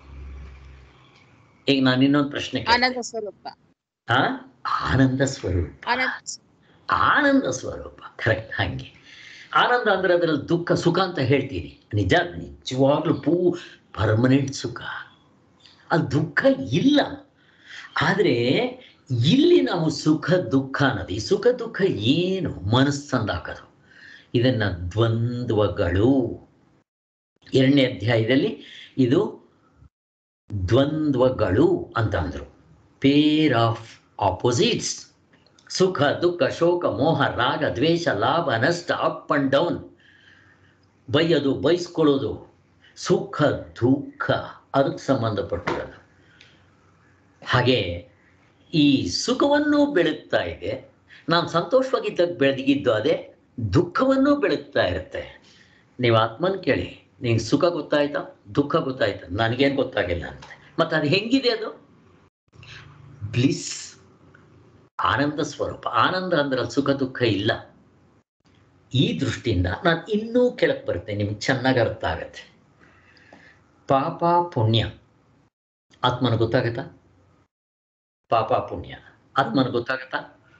A: ಈಗ ನಾನು ಇನ್ನೊಂದು ಪ್ರಶ್ನೆ ಕೇಳ್ತೀನಿ.
D: ಆನಂದ ಸ್ವರೂಪ
A: ಆ ಆನಂದ ಸ್ವರೂಪ
D: ಆನಂದ
A: ಆನಂದ ಸ್ವರೂಪ ಕರೆಕ್ಟ್ ಹಾಗೆ ಆನಂದ ಅಂದ್ರೆ ಅದರಲ್ಲಿ ದುಃಖ ಸುಖ ಅಂತ ಹೇಳ್ತೀನಿ ನಿಜ ನಿಜವಾಗ್ಲೂ ಪೂ ಪರ್ಮನೆಂಟ್ ಸುಖ ಅಲ್ಲಿ ದುಃಖ ಇಲ್ಲ ಆದರೆ ಇಲ್ಲಿ ನಾವು ಸುಖ ದುಃಖ ಅನ್ನೋದು ಈ ಸುಖ ದುಃಖ ಏನು ಮನಸ್ಸಂದ ಹಾಕೋದು ಇದನ್ನ ದ್ವಂದ್ವಗಳು ಎರಡನೇ ಅಧ್ಯಾಯದಲ್ಲಿ ಇದು ದ್ವಂದ್ವಗಳು ಅಂತ ಅಂದ್ರು ಪೇರ್ ಆಫ್ ಆಪೋಸಿಟ್ಸ್ ಸುಖ ದುಃಖ ಶೋಕ ಮೋಹ ರಾಗ ದ್ವೇಷ ಲಾಭ ನಷ್ಟ ಅಪ್ ಅಂಡ್ ಡೌನ್ ಬೈಯೋದು ಬೈಸ್ಕೊಳ್ಳೋದು ಸುಖ ದುಃಖ ಅದಕ್ಕೆ ಸಂಬಂಧಪಟ್ಟಿರೋದು ಹಾಗೆ ಈ ಸುಖವನ್ನು ಬೆಳಗ್ತಾ ಇದೆ ನಾನು ಸಂತೋಷವಾಗಿದ್ದಾಗ ಬೆಳಗಿದ್ದು ಅದೇ ದುಃಖವನ್ನು ಬೆಳಗ್ತಾ ಇರುತ್ತೆ ನೀವು ಆತ್ಮನ್ ಕೇಳಿ ನಿಂಗೆ ಸುಖ ಗೊತ್ತಾಯ್ತಾ ದುಃಖ ಗೊತ್ತಾಯ್ತಾ ನನಗೇನು ಗೊತ್ತಾಗಿಲ್ಲ ಅಂತ ಮತ್ತೆ ಅದು ಹೆಂಗಿದೆ ಅದು ಬ್ಲಿಸ್ ಆನಂದ ಸ್ವರೂಪ ಆನಂದ ಅಂದ್ರೆ ಅಲ್ಲಿ ಸುಖ ದುಃಖ ಇಲ್ಲ ಈ ದೃಷ್ಟಿಯಿಂದ ನಾನು ಇನ್ನೂ ಕೆಳಕ್ಕೆ ಬರ್ತೇನೆ ನಿಮ್ಗೆ ಚೆನ್ನಾಗಿ ಅರ್ಥ ಆಗತ್ತೆ ಪಾಪ ಪುಣ್ಯ ಆತ್ಮನ ಗೊತ್ತಾಗತ್ತಾ ಪಾಪ ಪುಣ್ಯ ಆತ್ಮನ ಗೊತ್ತಾಗತ್ತಾ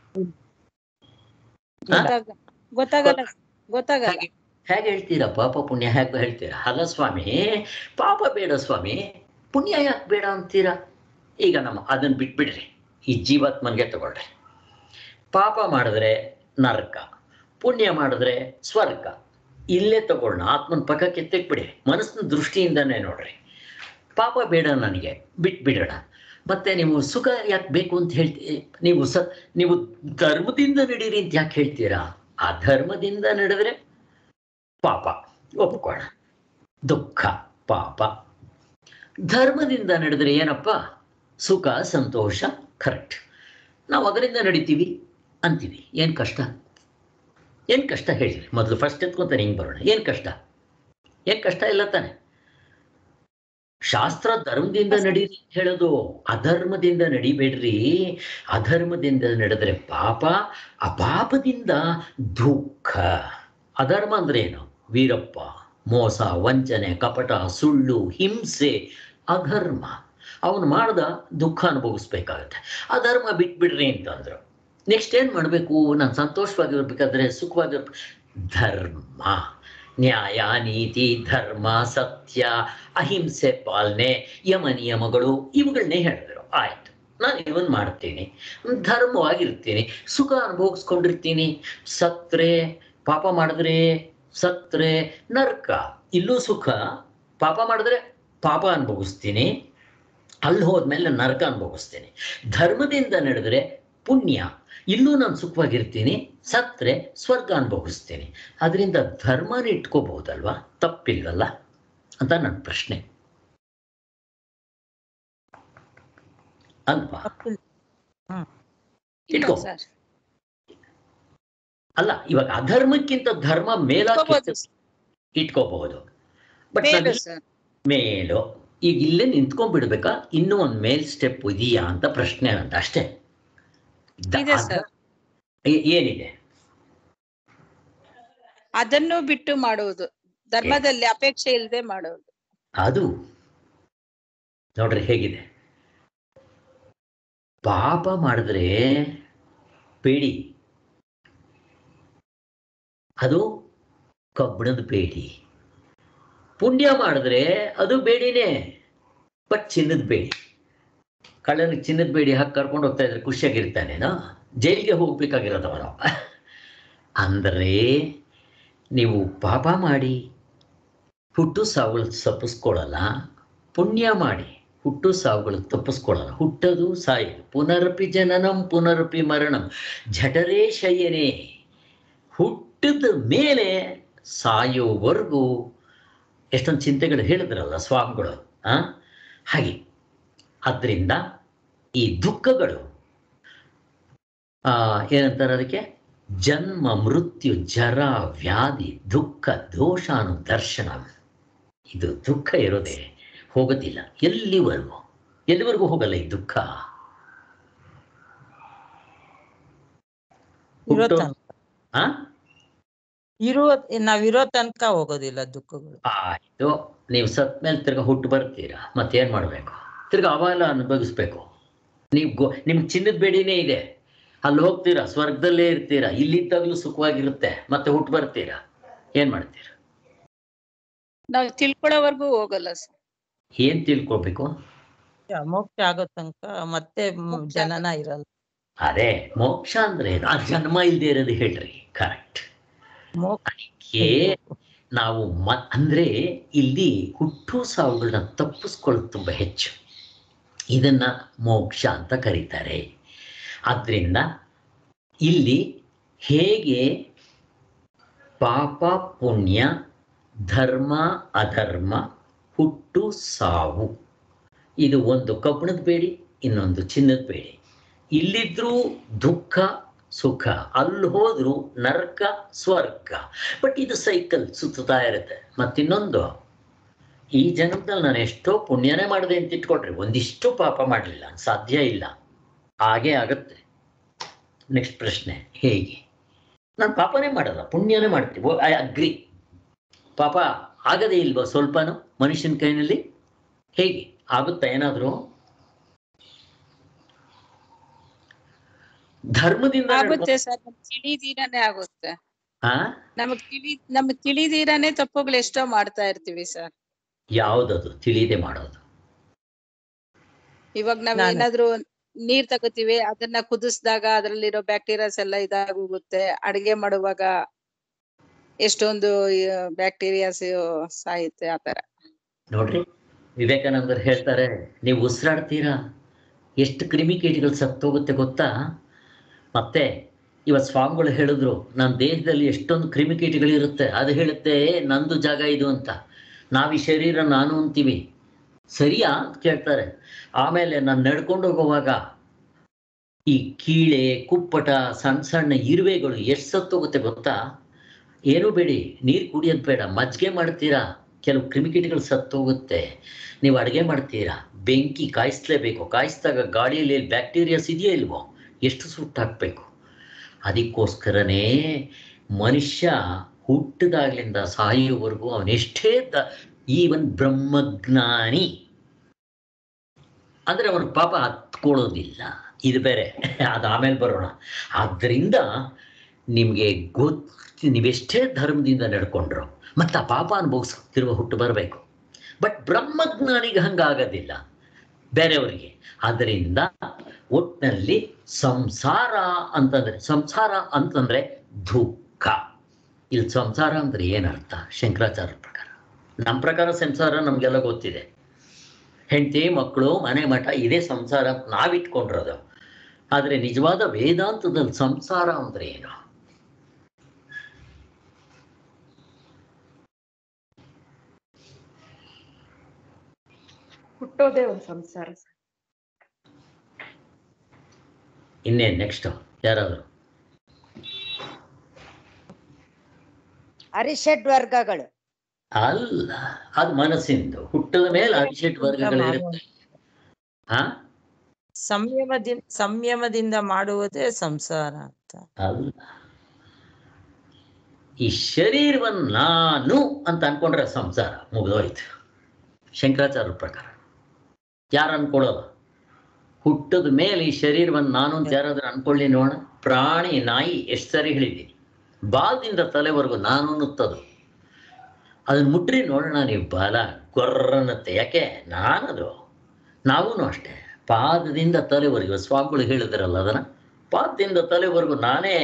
D: ಗೊತ್ತಾಗ ಗೊತ್ತಾಗಲ್ಲ ಗೊತ್ತಾಗಲ್ಲ
A: ಹೇಗೆ ಹೇಗೆ ಹೇಳ್ತೀರಾ ಪಾಪ ಪುಣ್ಯ ಹೇಗೆ ಹೇಳ್ತೀರಾ ಅಲ್ಲ ಸ್ವಾಮಿ ಪಾಪ ಬೇಡ ಸ್ವಾಮಿ ಪುಣ್ಯ ಯಾಕೆ ಬೇಡ ಅಂತೀರಾ ಈಗ ನಮ್ಮ ಅದನ್ನ ಬಿಟ್ಬಿಡ್ರಿ ಈ ಜೀವಾತ್ಮನ್ಗೆ ತಗೊಳ್ರಿ ಪಾಪ ಮಾಡಿದ್ರೆ ನರಕ ಪುಣ್ಯ ಮಾಡಿದ್ರೆ ಸ್ವರ್ಗ ಇಲ್ಲೇ ತಗೊಳ್ಳೋಣ ಆತ್ಮನ ಪಕ್ಕಕ್ಕೆ ತೆಗ್ಬಿಡಿ ಮನಸ್ಸಿನ ದೃಷ್ಟಿಯಿಂದನೇ ನೋಡ್ರಿ ಪಾಪ ಬೇಡ ನನಗೆ ಬಿಟ್ಬಿಡೋಣ ಮತ್ತೆ ನೀವು ಸುಖ ಯಾಕೆ ಬೇಕು ಅಂತ ಹೇಳ್ತೀವಿ ನೀವು ಸ ನೀವು ಧರ್ಮದಿಂದ ನಡೀರಿ ಅಂತ ಯಾಕೆ ಹೇಳ್ತೀರಾ ಆ ಧರ್ಮದಿಂದ ನಡೆದ್ರೆ ಪಾಪ ಒಪ್ಕೋಣ ದುಃಖ ಪಾಪ ಧರ್ಮದಿಂದ ನಡೆದ್ರೆ ಏನಪ್ಪ ಸುಖ ಸಂತೋಷ ಕರೆಕ್ಟ್ ನಾವು ಅದರಿಂದ ನಡಿತೀವಿ ಅಂತೀವಿ ಏನು ಕಷ್ಟ ಏನು ಕಷ್ಟ ಹೇಳಿ ಮೊದಲು ಫಸ್ಟ್ ಎತ್ಕೊಂತಾನೆ ಹಿಂಗೆ ಬರೋಣ ಏನು ಕಷ್ಟ ಏನು ಕಷ್ಟ ಇಲ್ಲ ತಾನೆ ಶಾಸ್ತ್ರ ಧರ್ಮದಿಂದ ನಡೀರಿ ಅಂತ ಹೇಳೋದು ಅಧರ್ಮದಿಂದ ನಡಿಬೇಡ್ರಿ ಅಧರ್ಮದಿಂದ ನಡೆದ್ರೆ ಪಾಪ ಆ ಪಾಪದಿಂದ ದುಃಖ ಅಧರ್ಮ ಅಂದ್ರೆ ಏನು ವೀರಪ್ಪ ಮೋಸ ವಂಚನೆ ಕಪಟ ಸುಳ್ಳು ಹಿಂಸೆ ಅಧರ್ಮ ಅವನು ಮಾಡ್ದ ದುಃಖ ಅನುಭವಿಸ್ಬೇಕಾಗತ್ತೆ ಅಧರ್ಮ ಬಿಟ್ಬಿಡ್ರಿ ಅಂತಂದ್ರು ನೆಕ್ಸ್ಟ್ ಏನು ಮಾಡಬೇಕು ನಾನು ಸಂತೋಷವಾಗಿರ್ಬೇಕಾದ್ರೆ ಸುಖವಾಗಿರ್ಬೇಕು ಧರ್ಮ ನ್ಯಾಯ ನೀತಿ ಧರ್ಮ ಸತ್ಯ ಅಹಿಂಸೆ ಪಾಲನೆ ಯಮ ನಿಯಮಗಳು ಇವುಗಳನ್ನೇ ಹೇಳಿದ್ರು ಆಯ್ತು ನಾನು ಇವನ್ ಮಾಡ್ತೀನಿ ಧರ್ಮವಾಗಿರ್ತೀನಿ ಸುಖ ಅನುಭವಿಸ್ಕೊಂಡಿರ್ತೀನಿ ಸತ್ರೆ ಪಾಪ ಮಾಡಿದ್ರೆ ಸತ್ರೆ ನರ್ಕ ಇಲ್ಲೂ ಸುಖ ಪಾಪ ಮಾಡಿದ್ರೆ ಪಾಪ ಅನುಭವಿಸ್ತೀನಿ ಅಲ್ಲಿ ಹೋದ್ಮೇಲೆ ನರಕ ಅನುಭವಿಸ್ತೀನಿ ಧರ್ಮದಿಂದ ನಡೆದ್ರೆ ಪುಣ್ಯ ಇಲ್ಲೂ ನಾನು ಸುಖವಾಗಿರ್ತೀನಿ ಸತ್ರೆ ಸ್ವರ್ಗ ಅನುಭವಿಸ್ತೀನಿ ಅದರಿಂದ ಧರ್ಮನ ಇಟ್ಕೋಬಹುದಲ್ವಾ ತಪ್ಪಿಲ್ವಲ್ಲ ಅಂತ ನನ್ನ ಪ್ರಶ್ನೆ ಅಲ್ವಾ
C: ತಪ್ಪಿಲ್ಲ.
D: ಇಲ್ಲ
A: ಇಟ್ಕೋ.
D: ಸರ್
A: ಅಲ್ಲ ಇವಾಗ ಅಧರ್ಮಕ್ಕಿಂತ ಧರ್ಮ ಮೇಲಾಗಿ
D: ಇಟ್ಕೋಬಹುದು
A: ಇಟ್ಕೋಬಹುದು ಬಟ್
D: ಮೇಲು ಸರ್
A: ಮೇಲು ಈಗ ಇಲ್ಲೇ ನಿಂತ್ಕೊಂಡ್ಬಿಡ್ಬೇಕಾ ಇನ್ನೂ ಒಂದು ಮೇಲ್ ಸ್ಟೆಪ್ ಇದೆಯಾ ಅಂತ ಪ್ರಶ್ನೆ ಅಂತ ಅಷ್ಟೇ ದ-
D: ಇದೆ
A: ಅಧ-
D: ಸರ್.
A: ಏ- ಏನಿದೆ
D: ಅದನ್ನು ಬಿಟ್ಟು ಮಾಡುವುದು ಧರ್ಮದಲ್ಲಿ ಅಪೇಕ್ಷೆ ಇಲ್ಲದೆ ಮಾಡುವುದು
A: ಅದು ನೋಡ್ರಿ ಹೇಗಿದೆ ಪಾಪ ಮಾಡಿದ್ರೆ ಬೇಡಿ ಅದು ಕಬ್ಬಿಣದ ಬೇಡಿ ಪುಣ್ಯ ಮಾಡಿದ್ರೆ ಅದು ಬೇಡಿನೇ ಬಟ್ ಚಿನ್ನದ ಬೇಡಿ ಕಳ್ಳನಿಗೆ ಚಿನ್ನದ ಬೇಡಿ ಹಾಕಿ ಕರ್ಕೊಂಡು ಹೋಗ್ತಾ ಇದ್ರೆ ಖುಷಿಯಾಗಿರ್ತಾನೇನೋ ಜೈಲಿಗೆ ಹೋಗ್ಬೇಕಾಗಿರೋದು ಅವನು ಅಂದರೆ ನೀವು ಪಾಪ ಮಾಡಿ ಹುಟ್ಟು ಸಾವುಗಳು ತಪ್ಪಿಸ್ಕೊಳ್ಳಲ್ಲ ಪುಣ್ಯ ಮಾಡಿ ಹುಟ್ಟು ಸಾವುಗಳು ತಪ್ಪಿಸ್ಕೊಳ್ಳಲ್ಲ ಹುಟ್ಟದು ಸಾಯೋದು ಪುನರಪಿ ಜನನಂ ಪುನರಪಿ ಮರಣಂ ಜಠರೇ ಶಯ್ಯನೇ ಹುಟ್ಟಿದ ಮೇಲೆ ಸಾಯೋವರೆಗೂ ಎಷ್ಟೊಂದು ಚಿಂತೆಗಳು ಹೇಳಿದ್ರಲ್ಲ ಸ್ವಾಮಿಗಳು ಆ ಹಾಗೆ ಅದರಿಂದ ಈ ದುಃಖಗಳು ಆ ಏನಂತಾರೆ ಅದಕ್ಕೆ ಜನ್ಮ ಮೃತ್ಯು ಜರ ವ್ಯಾಧಿ ದುಃಖ ದೋಷಾನು ದರ್ಶನ ಇದು ದುಃಖ ಇರೋದೇ ಹೋಗೋದಿಲ್ಲ ಎಲ್ಲಿವರೆಗೂ ಎಲ್ಲಿವರೆಗೂ ಹೋಗಲ್ಲ ಈ ದುಃಖ
C: ಇರೋ
A: ಹುಟ್ಟು-
C: ತನಕ
A: ಆ?
C: ಇರುವ ನಾವಿರೋ ತನಕ ಹೋಗೋದಿಲ್ಲ ದುಃಖಗಳು
A: ಆಯ್ತು ನೀವು ಸತ್ ಮೇಲೆ ತಿರ್ಗಾ ಹುಟ್ಟು ಬರ್ತೀರಾ ಮತ್ತೇನ್ ಮಾಡ್ಬೇಕು ತಿರ್ಗಾ ಅವಾಲ ಅನುಭವಿಸ್ಬೇಕು ನೀವು ಗೋ ನಿಮ್ಗೆ ಚಿನ್ನದ ಬೇಡಿನೇ ಇದೆ ಅಲ್ಲಿ ಹೋಗ್ತೀರಾ ಸ್ವರ್ಗದಲ್ಲೇ ಇರ್ತೀರಾ ಇಲ್ಲಿದ್ದಾಗಲೂ ಸುಖವಾಗಿರುತ್ತೆ ಮತ್ತೆ ಹುಟ್ಟು ಬರ್ತೀರಾ ಏನ್ ಮಾಡ್ತೀರಾ
D: ನಾವು ತಿಳ್ಕೊಳ್ಳೋವರೆಗೂ ಹೋಗಲ್ಲ ಸರ್
A: ಏನ್ ತಿಳ್ಕೊಬೇಕು
C: ಮೋಕ್ಷ ಆಗೋ ತನಕ ಮತ್ತೆ ಮ್-
D: ಮೋಕ್ಷ
C: ಜನನ ಇರಲ್ಲ
A: ಅದೇ ಮೋಕ್ಷ ಅಂದ್ರೆ ಏನು? ಆ ಜನ್ಮ ಇಲ್ದೇ ಇರೋದು ಹೇಳ್ರಿ ಕರೆಕ್ಟ್
C: ಮೋಕ್ಷ
A: ಅದಕ್ಕೆ ನಾವು ಮ ಅಂದ್ರೆ ಇಲ್ಲಿ ಹುಟ್ಟು ಸಾವುಗಳನ್ನ ತಪ್ಪಿಸ್ಕೊಳ್ಳೋದು ತುಂಬಾ ಹೆಚ್ಚು ಇದನ್ನ ಮೋಕ್ಷ ಅಂತ ಕರೀತಾರೆ ಆದ್ರಿಂದ ಇಲ್ಲಿ ಹೇಗೆ ಪಾಪ ಪುಣ್ಯ ಧರ್ಮ ಅಧರ್ಮ ಹುಟ್ಟು ಸಾವು ಇದು ಒಂದು ಕಬ್ಬಿಣದ ಬೇಡಿ ಇನ್ನೊಂದು ಚಿನ್ನದ ಬೇಡಿ ಇಲ್ಲಿದ್ರೂ ದುಃಖ ಸುಖ ಅಲ್ಲಿ ಹೋದ್ರು ನರಕ ಸ್ವರ್ಗ ಬಟ್ ಇದು ಸೈಕಲ್ ಸುತ್ತುತ್ತಾ ಇರುತ್ತೆ ಮತ್ತಿನ್ನೊಂದು ಈ ಜನ್ಮದಲ್ಲಿ ನಾನು ಎಷ್ಟೋ ಪುಣ್ಯನೇ ಮಾಡಿದೆ ಅಂತ ಇಟ್ಕೊಳ್ರಿ ಒಂದಿಷ್ಟು ಪಾಪ ಮಾಡಲಿಲ್ಲ ಸಾಧ್ಯ ಇಲ್ಲ ಹಾಗೇ ಆಗತ್ತೆ ನೆಕ್ಸ್ಟ್ ಪ್ರಶ್ನೆ ಹೇಗೆ ನಾನು ಪಾಪನೇ ಮಾಡಲ್ಲ ಪುಣ್ಯನೇ ಮಾಡ್ತೀವಿ ಐ ಅಗ್ರಿ ಪಾಪ ಆಗದೇ ಇಲ್ವಾ ಸ್ವಲ್ಪನೂ ಮನುಷ್ಯನ ಕೈನಲ್ಲಿ ಹೇಗೆ ಆಗುತ್ತಾ ಏನಾದರೂ ಧರ್ಮದಿಂದ
D: ಆಗುತ್ತೆ ಸರ್ ನಮ್ಗ್ ತಿಳಿದೀರಾನೇ ಆಗುತ್ತೆ
A: ಹಾ
D: ನಮಗ್ ತಿಳಿ ನಮಗ್ ತಿಳಿದೀರಾನೇ ತಪ್ಪುಗಳು ಎಷ್ಟೋ ಮಾಡ್ತಾ ಇರ್ತೀವಿ ಸರ್
A: ಯಾವುದದು ತಿಳಿದೇ ಮಾಡೋದು
D: ಇವಾಗ ನಾವ್
C: ನಾನು-
D: ಏನಾದ್ರು ನೀರ್ ತಗೋತೀವಿ ಅದನ್ನ ಕುದಿಸಿದಾಗ ಅದ್ರಲ್ಲಿರೋ ಬ್ಯಾಕ್ಟೀರಿಯಾಸ್ ಎಲ್ಲ ಇದಾಗೋಗುತ್ತೆ ಅಡಿಗೆ ಮಾಡುವಾಗ ಎಷ್ಟೊಂದು ಬ್ಯಾಕ್ಟೀರಿಯಾಸ್ ಸಾಯುತ್ತೆ ಆತರ
A: ನೋಡ್ರಿ ವಿವೇಕಾನಂದರು ಹೇಳ್ತಾರೆ ನೀವು ಉಸಿರಾಡ್ತೀರಾ ಎಷ್ಟು ಕ್ರಿಮಿಕೀಟಗಳು ಸತ್ತೋಗುತ್ತೆ ಗೊತ್ತಾ ಮತ್ತೆ ಇವತ್ತು ಸ್ವಾಮಿಗಳು ಹೇಳಿದ್ರು ನನ್ನ ದೇಹದಲ್ಲಿ ಎಷ್ಟೊಂದು ಕ್ರಿಮಿಕೀಟಗಳಿರುತ್ತೆ ಅದು ಹೇಳುತ್ತೆ ನಂದು ಜಾಗ ಇದು ಅಂತ ನಾವು ಈ ಶರೀರ ನಾನು ಅಂತೀವಿ ಸರಿಯಾ ಅಂತ ಕೇಳ್ತಾರೆ ಆಮೇಲೆ ನಾನು ನಡ್ಕೊಂಡು ಹೋಗುವಾಗ ಈ ಕೀಳೆ ಕುಪ್ಪಟ ಸಣ್ಣ ಸಣ್ಣ ಇರುವೆಗಳು ಎಷ್ಟು ಸತ್ತೋಗುತ್ತೆ ಗೊತ್ತಾ ಏನೂ ಬೇಡಿ ನೀರು ಕುಡಿಯೋದು ಬೇಡ ಮಜ್ಜಿಗೆ ಮಾಡ್ತೀರಾ ಕೆಲವು ಕ್ರಿಮಿಕೀಟಗಳು ಸತ್ತೋಗುತ್ತೆ ನೀವು ಅಡುಗೆ ಮಾಡ್ತೀರಾ ಬೆಂಕಿ ಕಾಯಿಸ್ಲೇಬೇಕು ಕಾಯಿಸಿದಾಗ ಗಾಳಿಯಲ್ಲಿ ಬ್ಯಾಕ್ಟೀರಿಯಾಸ್ ಇದೆಯೋ ಇಲ್ವೋ ಎಷ್ಟು ಸುಟ್ಟು ಹಾಕಬೇಕು ಅದಕ್ಕೋಸ್ಕರನೇ ಮನುಷ್ಯ ಹುಟ್ಟಿದಾಗ್ಲಿಂದ ಸಾಯುವವರೆಗೂ ಅವನೆಷ್ಟೇ ದ ಈವನ್ ಬ್ರಹ್ಮಜ್ಞಾನಿ ಅಂದರೆ ಅವನ ಪಾಪ ಹತ್ಕೊಳ್ಳೋದಿಲ್ಲ ಇದು ಬೇರೆ ಅದು ಆಮೇಲೆ ಬರೋಣ ಆದ್ದರಿಂದ ನಿಮಗೆ ಗೊತ್ತು ನೀವೆಷ್ಟೇ ಧರ್ಮದಿಂದ ನಡ್ಕೊಂಡ್ರು ಮತ್ತು ಆ ಪಾಪ ಅನುಭವಿಸ್ತಿರುವ ಹುಟ್ಟು ಬರಬೇಕು ಬಟ್ ಬ್ರಹ್ಮಜ್ಞಾನಿಗೆ ಹಂಗಾಗೋದಿಲ್ಲ ಬೇರೆಯವರಿಗೆ ಅದರಿಂದ ಒಟ್ಟಿನಲ್ಲಿ ಸಂಸಾರ ಅಂತಂದ್ರೆ ಸಂಸಾರ ಅಂತಂದ್ರೆ ದುಃಖ ಇಲ್ಲಿ ಸಂಸಾರ ಅಂದ್ರೆ ಏನರ್ಥ ಶಂಕರಾಚಾರ್ಯ ಪ್ರಕಾರ ನಮ್ಮ ಪ್ರಕಾರ ಸಂಸಾರ ನಮಗೆಲ್ಲ ಗೊತ್ತಿದೆ ಹೆಂಡತಿ ಮಕ್ಕಳು ಮನೆ ಮಠ ಇದೇ ಸಂಸಾರ ಅಂತ ನಾವಿಟ್ಕೊಂಡಿರೋದು ಆದರೆ ನಿಜವಾದ ವೇದಾಂತದಲ್ಲಿ ಸಂಸಾರ ಅಂದ್ರೆ ಏನು
B: ಹುಟ್ಟೋದೇ ಒಂದು ಸಂಸಾರ ಸರ್
A: ಇನ್ನೇನು ನೆಕ್ಸ್ಟ್ ಯಾರಾದರೂ
E: ಅರಿಷಡ್ ವರ್ಗಗಳು
A: ಅಲ್ಲ ಅದು ಮನಸ್ಸಿಂದು ಹುಟ್ಟದ ಮೇಲೆ ಅಭಿಷೇಕ್ ವರ್ಗಗಳು ಇರುತ್ತೆ ಹಾ
C: ಸಂಯಮದಿಂದ ಸಂಯಮದಿಂದ ಮಾಡುವುದೇ ಸಂಸಾರ ಅಂತ
A: ಅಲ್ಲ ಈ ಶರೀರವನ್ನು ನಾನು ಅಂತ ಅನ್ಕೊಂಡ್ರೆ ಸಂಸಾರ ಮುಗಿದೋಯ್ತು ಶಂಕರಾಚಾರ್ಯ ಪ್ರಕಾರ ಯಾರು ಅನ್ಕೊಳ್ಳೋಲ್ಲ ಹುಟ್ಟದ ಮೇಲೆ ಈ ಶರೀರವನ್ನು ನಾನು ಅಂತ ಯಾರಾದ್ರೂ ಅನ್ಕೊಳ್ಳಿ ನೋಡ ಪ್ರಾಣಿ ನಾಯಿ ಎಷ್ಟು ಸರಿ ಹೇಳಿದ್ದೀನಿ ಬಾಲ್ದಿಂದ ತಲೆವರೆಗೂ ನಾನು ಅನ್ನುತ್ತದು ಅದನ್ನ ಮುಟ್ರಿ ನೋಡೋಣ ನೀವು ಬಾಲ ಗೊರ್ರನ್ನತ್ತೆ ಯಾಕೆ ನಾನದು ನಾವೂ ಅಷ್ಟೇ ಪಾದದಿಂದ ತಲೆವರೆಗೂ ಸ್ವಾಮಿಗಳು ಹೇಳಿದ್ರಲ್ಲ ಅದನ್ನ ಪಾದದಿಂದ ತಲೆವರೆಗೂ ನಾನೇ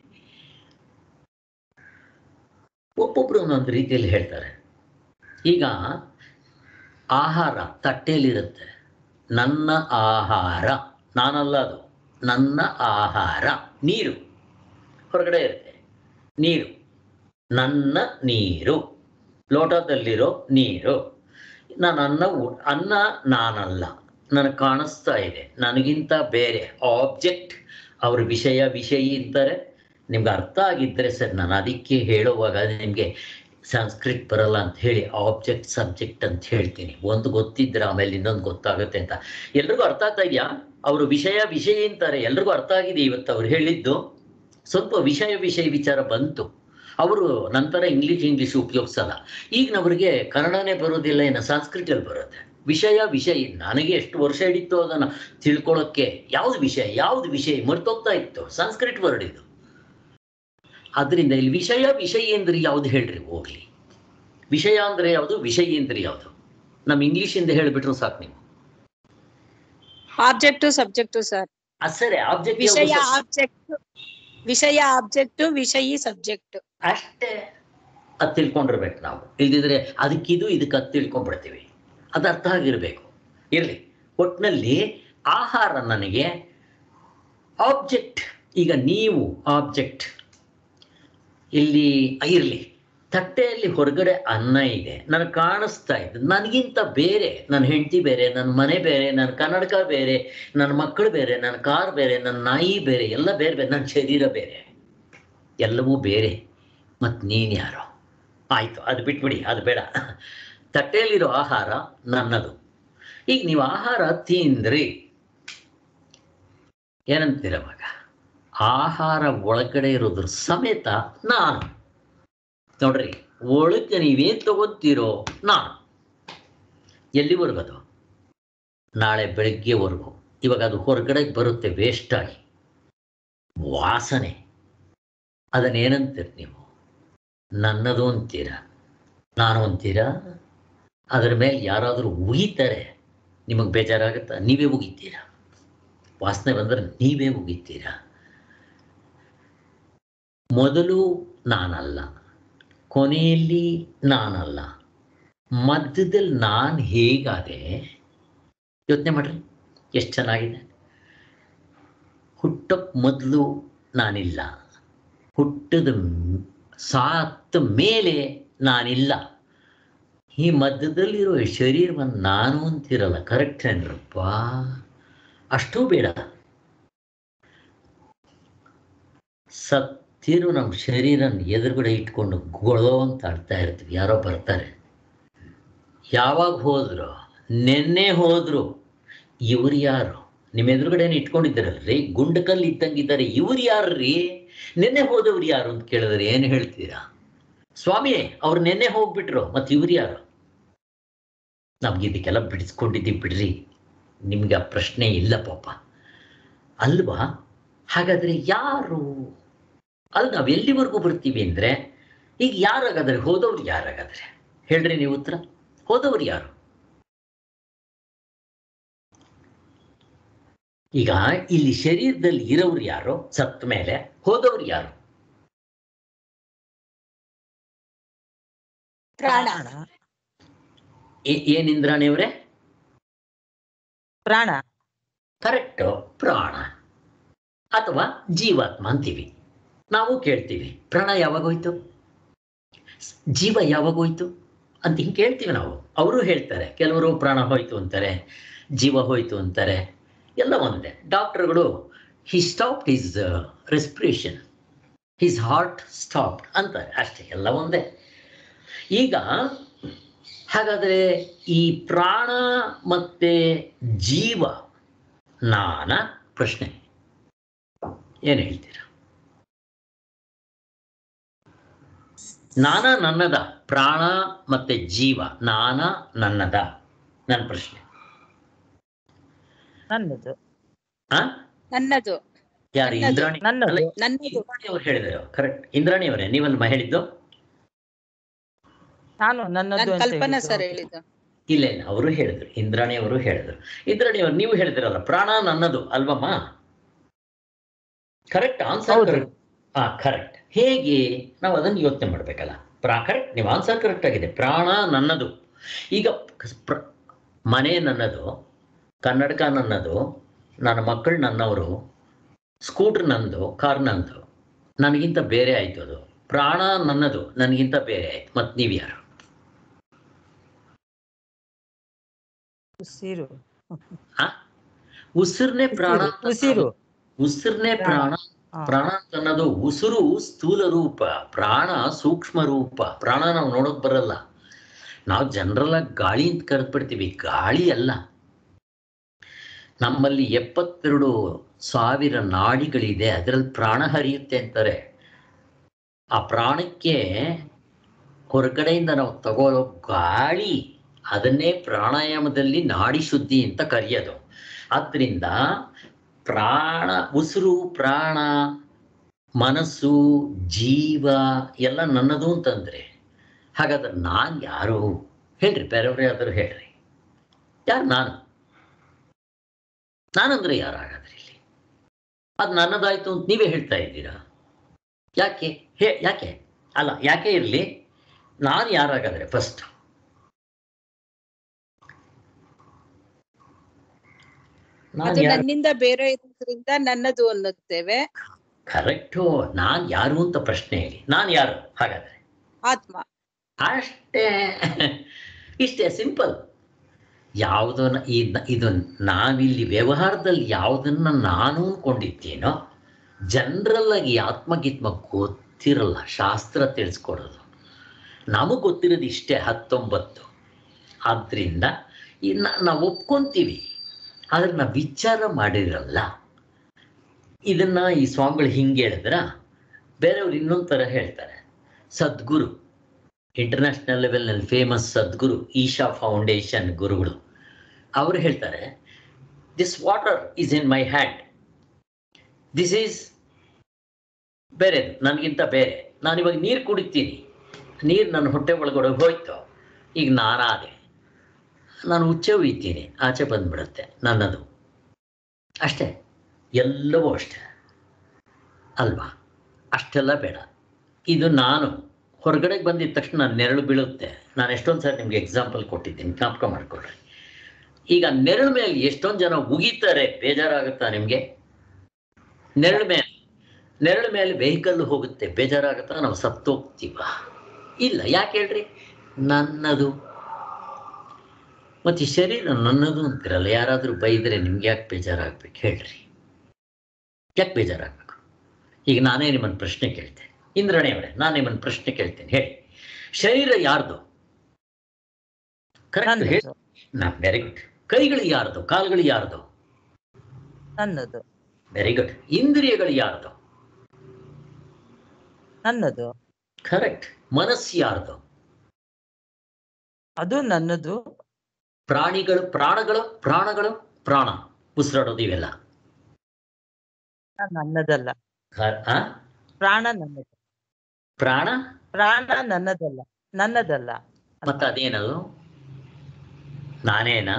A: ಒಬ್ಬೊಬ್ರು ಒಂದೊಂದು ರೀತಿಯಲ್ಲಿ ಹೇಳ್ತಾರೆ ಈಗ ಆಹಾರ ತಟ್ಟೆಯಲ್ಲಿರುತ್ತೆ ನನ್ನ ಆಹಾರ ನಾನಲ್ಲ ಅದು ನನ್ನ ಆಹಾರ ನೀರು ಹೊರಗಡೆ ಇರುತ್ತೆ ನೀರು ನನ್ನ ನೀರು ಲೋಟದಲ್ಲಿರೋ ನೀರು ನಾನು ಅನ್ನ ಊ- ಅನ್ನ ನಾನಲ್ಲ ನನಗೆ ಕಾಣಿಸ್ತಾ ಇದೆ ನನಗಿಂತ ಬೇರೆ ಆಬ್ಜೆಕ್ಟ್ ಅವ್ರ ವಿಷಯ ವಿಷಯಿ ಅಂತಾರೆ ನಿಮ್ಗೆ ಅರ್ಥ ಆಗಿದ್ದರೆ ಸರ್ ನಾನು ಅದಕ್ಕೆ ಹೇಳುವಾಗ ನಿಮಗೆ ಸಂಸ್ಕೃತ್ ಬರಲ್ಲ ಅಂತ ಹೇಳಿ ಆಬ್ಜೆಕ್ಟ್ ಸಬ್ಜೆಕ್ಟ್ ಅಂತ ಹೇಳ್ತೀನಿ ಒಂದು ಗೊತ್ತಿದ್ರೆ ಆಮೇಲೆ ಇನ್ನೊಂದು ಗೊತ್ತಾಗುತ್ತೆ ಅಂತ ಎಲ್ರಿಗೂ ಅರ್ಥ ಆಗ್ತಾ ಇದೆಯಾ ಅವರು ವಿಷಯ ವಿಷಯ ಅಂತಾರೆ ಎಲ್ರಿಗೂ ಅರ್ಥ ಆಗಿದೆ ಇವತ್ತು ಅವ್ರು ಹೇಳಿದ್ದು ಸ್ವಲ್ಪ ವಿಷಯ ವಿಷಯ ವಿಚಾರ ಬಂತು ಅವರು ನಂತರ ಇಂಗ್ಲೀಷ್ ಇಂಗ್ಲೀಷ್ ಉಪಯೋಗಿಸಲ್ಲ ಈಗ ನವರಿಗೆ ಕನ್ನಡನೇ ಬರೋದಿಲ್ಲ ಇನ್ನು ಸಂಸ್ಕೃತಲ್ಲಿ ಬರುತ್ತೆ ವಿಷಯ ವಿಷಯ ನನಗೆ ಎಷ್ಟು ವರ್ಷ ಹಿಡಿತು ಅದನ್ನು ತಿಳ್ಕೊಳ್ಳೋಕ್ಕೆ ಯಾವ್ದು ವಿಷಯ ಯಾವ್ದು ವಿಷಯ ಮರ್ತೋಗ್ತಾ ಇತ್ತು ಸಂಸ್ಕೃತ ವರ್ಡ್ ಇದು ಅದರಿಂದ ಇಲ್ಲಿ ವಿಷಯ ವಿಷಯ ಅಂದ್ರೆ ಯಾವ್ದು ಹೇಳ್ರಿ ಹೋಗ್ಲಿ ವಿಷಯ ಅಂದ್ರೆ ಯಾವುದು ವಿಷಯ ಅಂದ್ರೆ ಯಾವುದು ನಮ್ಮ ಇಂಗ್ಲೀಷಿಂದ ಹೇಳಿಬಿಟ್ರು ಸಾಕು ನೀವು
D: ಆಬ್ಜೆಕ್ಟ್ ಸಬ್ಜೆಕ್ಟ್ ಸರ್
A: ಆ ಸರಿ ಆಬ್ಜೆಕ್ಟ್
D: ವಿಷಯ ಆಬ್ಜೆಕ್ಟ್ ವಿಷಯ ಆಬ್ಜೆಕ್ಟ್ ವಿಷಯಿ ಸಬ್ಜೆಕ್ಟ್
A: ಅಷ್ಟೇ ಅದು ತಿಳ್ಕೊಂಡಿರ್ಬೇಕು ನಾವು ಇಲ್ದಿದ್ರೆ ಅದಕ್ಕಿದು ಇದಕ್ಕೆ ಅದು ತಿಳ್ಕೊಂಡ್ಬಿಡ್ತೀವಿ ಅದು ಅರ್ಥ ಆಗಿರ್ಬೇಕು ಇರಲಿ ಒಟ್ಟಿನಲ್ಲಿ ಆಹಾರ ನನಗೆ ಆಬ್ಜೆಕ್ಟ್ ಈಗ ನೀವು ಆಬ್ಜೆಕ್ಟ್ ಇಲ್ಲಿ ಇರಲಿ ತಟ್ಟೆಯಲ್ಲಿ ಹೊರಗಡೆ ಅನ್ನ ಇದೆ ನನಗೆ ಕಾಣಿಸ್ತಾ ಇದೆ ನನಗಿಂತ ಬೇರೆ ನನ್ನ ಹೆಂಡತಿ ಬೇರೆ ನನ್ನ ಮನೆ ಬೇರೆ ನನ್ನ ಕನ್ನಡಕ ಬೇರೆ ನನ್ನ ಮಕ್ಕಳು ಬೇರೆ ನನ್ನ ಕಾರ್ ಬೇರೆ ನನ್ನ ನಾಯಿ ಬೇರೆ ಎಲ್ಲ ಬೇರೆ ಬೇರೆ ನನ್ನ ಶರೀರ ಬೇರೆ ಎಲ್ಲವೂ ಬೇರೆ ಮತ್ತು ನೀನು ಯಾರು ಆಯಿತು ಅದು ಬಿಟ್ಬಿಡಿ ಅದು ಬೇಡ ತಟ್ಟೆಯಲ್ಲಿರೋ ಆಹಾರ ನನ್ನದು ಈಗ ನೀವು ಆಹಾರ ತಿಂದ್ರಿ ಏನಂತೀರ ಮಗ ಆಹಾರ ಒಳಗಡೆ ಇರೋದ್ರ ಸಮೇತ ನಾನು ನೋಡ್ರಿ ಒಳಗೆ ನೀವೇನು ತಗೋತೀರೋ ನಾನು ಎಲ್ಲಿವರೆಗೂ ಅದು ನಾಳೆ ಬೆಳಗ್ಗೆವರೆಗೂ ಇವಾಗ ಅದು ಹೊರಗಡೆ ಬರುತ್ತೆ ವೇಸ್ಟ್ ಆಗಿ ವಾಸನೆ ಅದನ್ನೇನಂತೀರಿ ನೀವು ನನ್ನದು ಅಂತೀರ ನಾನು ಅಂತೀರಾ ಅದರ ಮೇಲೆ ಯಾರಾದರೂ ಉಗಿತಾರೆ ನಿಮಗೆ ಬೇಜಾರಾಗುತ್ತಾ ನೀವೇ ಉಗಿತೀರಾ ವಾಸನೆ ಬಂದರೆ ನೀವೇ ಉಗಿತೀರಾ ಮೊದಲು ನಾನಲ್ಲ ಕೊನೆಯಲ್ಲಿ ನಾನಲ್ಲ ಮಧ್ಯದಲ್ಲಿ ನಾನು ಹೇಗಾದೆ ಯೋಚನೆ ಮಾಡ್ರಿ ಎಷ್ಟು ಚೆನ್ನಾಗಿದೆ ಹುಟ್ಟಕ್ಕೆ ಮೊದಲು ನಾನಿಲ್ಲ ಹುಟ್ಟಿದ ಮ್- ಸಾತ್ತ ಮೇಲೆ ನಾನಿಲ್ಲ ಈ ಮಧ್ಯದಲ್ಲಿರೋ ಈ ಶರೀರವನ್ನು ನಾನು ಅಂತಿರಲ್ಲ ಕರೆಕ್ಟ್ ಏನ್ರಪ್ಪ ಅಷ್ಟೂ ಬೇಡ ಸತ್ತಿರು ನಮ್ಮ ಶರೀರನ ಎದುರುಗಡೆ ಇಟ್ಕೊಂಡು ಗೊಳೋ ಅಂತ ಆಡ್ತಾ ಇರ್ತೀವಿ ಯಾರೋ ಬರ್ತಾರೆ ಯಾವಾಗ ಹೋದ್ರು ನಿನ್ನೆ ಹೋದ್ರು ಇವ್ರು ಯಾರು ನಿಮ್ಮ ಎದುರುಗಡೆನೇ ಇಟ್ಕೊಂಡಿದ್ದಾರಲ್ರಿ ಗುಂಡಕಲ್ಲಿ ಇದ್ದಂಗಿದ್ದಾರೆ ಇವ್ರು ಯಾರ್ರೀ ನಿನ್ನೆ ಹೋದವ್ರು ಯಾರು ಅಂತ ಕೇಳಿದ್ರೆ ಏನು ಹೇಳ್ತೀರಾ ಸ್ವಾಮಿ ಅವ್ರು ನಿನ್ನೆ ಹೋಗ್ಬಿಟ್ರು ಮತ್ತೆ ಇವ್ರು ಯಾರು ನಮ್ಗೆ ಇದಕ್ಕೆಲ್ಲ ಬಿಡಿಸ್ಕೊಂಡಿದ್ದೀವಿ ಬಿಡ್ರಿ ನಿಮ್ಗೆ ಆ ಪ್ರಶ್ನೆ ಇಲ್ಲ ಪಾಪ ಅಲ್ವಾ ಹಾಗಾದ್ರೆ ಯಾರು ಅಲ್ಲಿ ನಾವು ಎಲ್ಲಿವರೆಗೂ ಬರ್ತೀವಿ ಅಂದ್ರೆ ಈಗ ಯಾರಾಗಾದ್ರೆ ಹೋದವ್ರು ಯಾರಾಗಾದ್ರೆ ಹೇಳ್ರಿ ನೀವು ಉತ್ತರ ಹೋದವ್ರು ಯಾರು ಈಗ ಇಲ್ಲಿ ಶರೀರದಲ್ಲಿ ಇರೋರು ಯಾರು ಸತ್ತ ಮೇಲೆ ಹೋದವ್ರು ಯಾರು
D: ಪ್ರಾಣ
A: ಏ- ಏನ್ ಇಂದ್ರಾಣಿಯವರೇ
C: ಪ್ರಾಣ
A: ಕರೆಕ್ಟು ಪ್ರಾಣ ಅಥವಾ ಜೀವಾತ್ಮ ಅಂತೀವಿ ನಾವು ಕೇಳ್ತೀವಿ ಪ್ರಾಣ ಯಾವಾಗ ಹೋಯ್ತು ಸ್- ಜೀವ ಯಾವಾಗ ಹೋಯ್ತು ಅಂತ ಹಿಂಗೆ ಕೇಳ್ತೀವಿ ನಾವು ಅವರು ಹೇಳ್ತಾರೆ ಕೆಲವರು ಪ್ರಾಣ ಹೋಯ್ತು ಅಂತಾರೆ ಜೀವ ಹೋಯ್ತು ಅಂತಾರೆ ಎಲ್ಲ ಒಂದೇ ಡಾಕ್ಟರ್ಗಳು he stop his respiration his heart stopped ಅಂತಾರೆ ಅಷ್ಟೇ ಎಲ್ಲ ಒಂದೇ ಈಗ ಹಾಗಾದರೆ ಈ ಪ್ರಾಣ ಮತ್ತೆ ಜೀವ ನಾನ ಪ್ರಶ್ನೆ ಏನು ಹೇಳ್ತೀರಾ ನಾನ ನನ್ನದ ಪ್ರಾಣ ಮತ್ತೆ ಜೀವ ನಾನ ನನ್ನದ ನನ್ನ ಪ್ರಶ್ನೆ
C: ನನ್ನದು
A: ಆ
D: ನನ್ನದು
A: ಯಾರು
D: ನನ್ನದು.
A: ಇಂದ್ರಾಣಿ
C: ನನ್ನದು
A: ಅಲ್ಲ,
D: ನನ್ನದು
A: ಇಂದ್ರಾಣಿ ಅವ್ರು ಹೇಳಿದರು ಕರೆಕ್ಟ್ ಇಂದ್ರಾಣಿ ಅವರೇ ನೀವಲ್ಲಿ ಹೇಳಿದ್ದು
C: ನಾನು ನನ್ನದು
D: ನನ್
C: ಅಂತ
D: ಕಲ್ಪನಾ
C: ಹೇಳಿದ್ದು.
D: ಸರ್ ಹೇಳಿದ್ದು
A: ಇಲ್ಲ ಇಲ್ಲ ಅವರು ಹೇಳಿದ್ರು ಇಂದ್ರಾಣಿ ಅವರು ಹೇಳಿದ್ರು ಇಂದ್ರಾಣಿ ಅವರು ನೀವು ಹೇಳಿದ್ರಲ್ಲ ಪ್ರಾಣ ನನ್ನದು ಅಲ್ವಮ್ಮ ಕರೆಕ್ಟ್ ಆನ್ಸರ್
C: ಹೌದು.
A: ಕರೆಕ್ಟ್ ಹಾ ಕರೆಕ್ಟ್ ಹೇಗೆ ನಾವು ಅದನ್ನು ಯೋಚನೆ ಮಾಡಬೇಕಲ್ಲ ಪ್ರಾ ಕರೆಕ್ಟ್ ನೀವು ಆನ್ಸರ್ ಕರೆಕ್ಟ್ ಆಗಿದೆ ಪ್ರಾಣ ನನ್ನದು ಈಗ ಪ್ರ- ಮನೆ ನನ್ನದು ಕನ್ನಡಕ ನನ್ನದು ನನ್ನ ಮಕ್ಕಳು ನನ್ನವರು ಸ್ಕೂಟ್ರ್ ನಂದು ಕಾರ್ ನಂದು ನನಗಿಂತ ಬೇರೆ ಆಯ್ತು ಅದು ಪ್ರಾಣ ನನ್ನದು ನನಗಿಂತ ಬೇರೆ ಆಯ್ತು ಮತ್ತು ನೀವು ಯಾರು
C: ಉಸಿರು
A: ಉಸಿರ್ನೇ ಪ್ರಾಣ
C: ಉಸಿರು, ಉಸಿರು
A: ಉಸಿರ್ನೇ ಪ್ರಾಣ
C: ಹಾ.
A: ಪ್ರಾಣ ಅನ್ನೋದು ಉಸಿರು ಸ್ಥೂಲ ರೂಪ ಪ್ರಾಣ ಸೂಕ್ಷ್ಮ ರೂಪ ಪ್ರಾಣ ನಾವು ನೋಡಕ್ ಬರಲ್ಲ ನಾವು ಜನರಲ್ ಆಗಿ ಗಾಳಿ ಅಂತ ಕರೆದ್ಬಿಡ್ತೀವಿ ಗಾಳಿ ಅಲ್ಲ ನಮ್ಮಲ್ಲಿ ಎಪ್ಪತ್ತೆರಡು ಸಾವಿರ ನಾಡಿಗಳಿದೆ ಅದರಲ್ಲಿ ಪ್ರಾಣ ಹರಿಯುತ್ತೆ ಅಂತಾರೆ ಆ ಪ್ರಾಣಕ್ಕೆ ಹೊರಗಡೆಯಿಂದ ನಾವು ತಗೊಳ್ಳೋ ಗಾಳಿ ಅದನ್ನೇ ಪ್ರಾಣಾಯಾಮದಲ್ಲಿ ನಾಡಿ ಶುದ್ಧಿ ಅಂತ ಕರೆಯೋದು ಆದ್ದರಿಂದ ಪ್ರಾಣ ಉಸಿರು ಪ್ರಾಣ ಮನಸ್ಸು ಜೀವ ಎಲ್ಲ ನನ್ನದು ಅಂತಂದ್ರೆ ಹಾಗಾದ್ರೆ ನಾನು ಯಾರು ಹೇಳ್ರಿ ಬೇರೆಯವ್ರು ಯಾವ್ದಾರು ಹೇಳ್ರಿ ಯಾರು ನಾನು ನಾನಂದ್ರೆ ಯಾರು ಹಾಗಾದ್ರೆ ಇಲ್ಲಿ ಅದು ನನ್ನದಾಯ್ತು ಅಂತ ನೀವೇ ಹೇಳ್ತಾ ಇದ್ದೀರಾ ಯಾಕೆ ಹೇ ಯಾಕೆ ಅಲ್ಲ ಯಾಕೆ ಇರಲಿ ನಾನು ಯಾರಾಗಾದ್ರೆ ಫಸ್ಟ್ ನಾನು
D: ಅದು
A: ಯಾರು
D: ನನ್ನಿಂದ ಬೇರೆ ಇರೋದ್ರಿಂದ ನನ್ನದು ಅನ್ನುತ್ತೇವೆ
A: ಕರೆಕ್ಟು ನಾನು ಯಾರು ಅಂತ ಪ್ರಶ್ನೆ ಹೇಳಿ ನಾನು ಯಾರು ಹಾಗಾದ್ರೆ
D: ಆತ್ಮ
A: ಅಷ್ಟೇ ಇಷ್ಟೇ ಸಿಂಪಲ್ ಯಾವುದನ್ನ ಈ ಇದು ನಾವಿಲ್ಲಿ ವ್ಯವಹಾರದಲ್ಲಿ ಯಾವುದನ್ನ ನಾನು ಅನ್ಕೊಂಡಿದ್ದೀನೋ ಜನರಲ್ ಆಗಿ ಆತ್ಮಗೀತ್ಮ ಗೊತ್ತಿರಲ್ಲ ಶಾಸ್ತ್ರ ತಿಳಿಸ್ಕೊಡೋದು ನಮಗೆ ಗೊತ್ತಿರೋದು ಇಷ್ಟೇ ಹತ್ತೊಂಬತ್ತು ಆದ್ದರಿಂದ ಇನ್ನು ನಾವು ಒಪ್ಕೊಂತೀವಿ ಆದ್ರೆ ನಾವು ವಿಚಾರ ಮಾಡಿರಲ್ಲ ಇದನ್ನ ಈ ಸ್ವಾಮಿಗಳು ಹಿಂಗೆ ಹೇಳಿದ್ರ ಬೇರೆಯವ್ರು ಇನ್ನೊಂದು ಥರ ಹೇಳ್ತಾರೆ ಸದ್ಗುರು ಇಂಟರ್ನ್ಯಾಷನಲ್ ಲೆವೆಲ್ನಲ್ಲಿ ಫೇಮಸ್ ಸದ್ಗುರು ಈಶಾ ಫೌಂಡೇಶನ್ ಗುರುಗಳು ಅವರು ಹೇಳ್ತಾರೆ this water is in my hand this is ಬೇರೆದು ನನಗಿಂತ ಬೇರೆ ನಾನು ಇವಾಗ ನೀರು ಕುಡಿತೀನಿ ನೀರು ನನ್ನ ಹೊಟ್ಟೆ ಒಳಗಡೆ ಹೋಯ್ತು ಈಗ ನಾನಾದೆ ನಾನು ಉಚ್ಚೆ ಉಯ್ತೀನಿ ಆಚೆ ಬಂದ್ಬಿಡುತ್ತೆ ನನ್ನದು ಅಷ್ಟೇ ಎಲ್ಲವೂ ಅಷ್ಟೇ ಅಲ್ವಾ ಅಷ್ಟೆಲ್ಲ ಬೇಡ ಇದು ನಾನು ಹೊರಗಡೆಗೆ ಬಂದಿದ ತಕ್ಷಣ ನನ್ನ ನೆರಳು ಬೀಳುತ್ತೆ ನಾನು ಎಷ್ಟೊಂದು ಸಾರಿ ನಿಮ್ಗೆ ಎಕ್ಸಾಂಪಲ್ ಕೊಟ್ಟಿದ್ದೀನಿ ಜ್ಞಾಪಕ ಮಾಡ್ಕೊಳ್ರಿ ಈಗ ನೆರಳು ಮೇಲೆ ಎಷ್ಟೊಂದು ಜನ ಉಗಿತಾರೆ ಬೇಜಾರಾಗುತ್ತಾ ನಿಮಗೆ ನೆರಳು ಮೇಲೆ ನೆರಳು ಮೇಲೆ ವೆಹಿಕಲ್ ಹೋಗುತ್ತೆ ಬೇಜಾರಾಗುತ್ತಾ ನಾವು ಸತ್ತೋಗ್ತೀವ ಇಲ್ಲ ಯಾಕೆ ಹೇಳ್ರಿ ನನ್ನದು ಮತ್ತು ಈ ಶರೀರ ನನ್ನದು ಅಂತಿರಲ್ಲ ಯಾರಾದರೂ ಬೈದರೆ ನಿಮ್ಗೆ ಯಾಕೆ ಬೇಜಾರಾಗ್ಬೇಕು ಹೇಳ್ರಿ ಯಾಕೆ ಬೇಜಾರಾಗಬೇಕು ಈಗ ನಾನೇ ನಿಮ್ಮನ್ನು ಪ್ರಶ್ನೆ ಕೇಳ್ತೇನೆ ಇಂದ್ರಣಿ ಅವರೇ ನಾನು ನಿಮ್ಮನ್ನು ಪ್ರಶ್ನೆ ಕೇಳ್ತೇನೆ ಹೇಳಿ ಶರೀರ ಯಾರ್ದು ಕರೆಕ್ಟ್ ಹೇಳಿ
C: ನನ್ನದು
A: ನಾ ವೆರಿ ಗುಡ್ ಕೈಗಳು ಯಾರ್ದು ಕಾಲುಗಳು ಯಾರ್ದು
C: ನನ್ನದು
A: ವೆರಿ ಗುಡ್ ಇಂದ್ರಿಯಗಳು ಯಾರ್ದು
C: ನನ್ನದು
A: ಕರೆಕ್ಟ್ ಮನಸ್ಸು ಯಾರ್ದು
C: ಅದು ನನ್ನದು
A: ಪ್ರಾಣಿಗಳು ಪ್ರಾಣಗಳು ಪ್ರಾಣಗಳು ಪ್ರಾಣ ಉಸಿರಾಡೋದು ಇವೆಲ್ಲ
C: ನನ್ನದಲ್ಲ
A: ಕ- ಆ?
C: ಪ್ರಾಣ ನನ್ನದು
A: ಪ್ರಾಣ
C: ಪ್ರಾಣ ನನ್ನದಲ್ಲ ನನ್ನದಲ್ಲ
A: ಮತ್ತೆ ಅದೇನದು ನಾನೇನಾ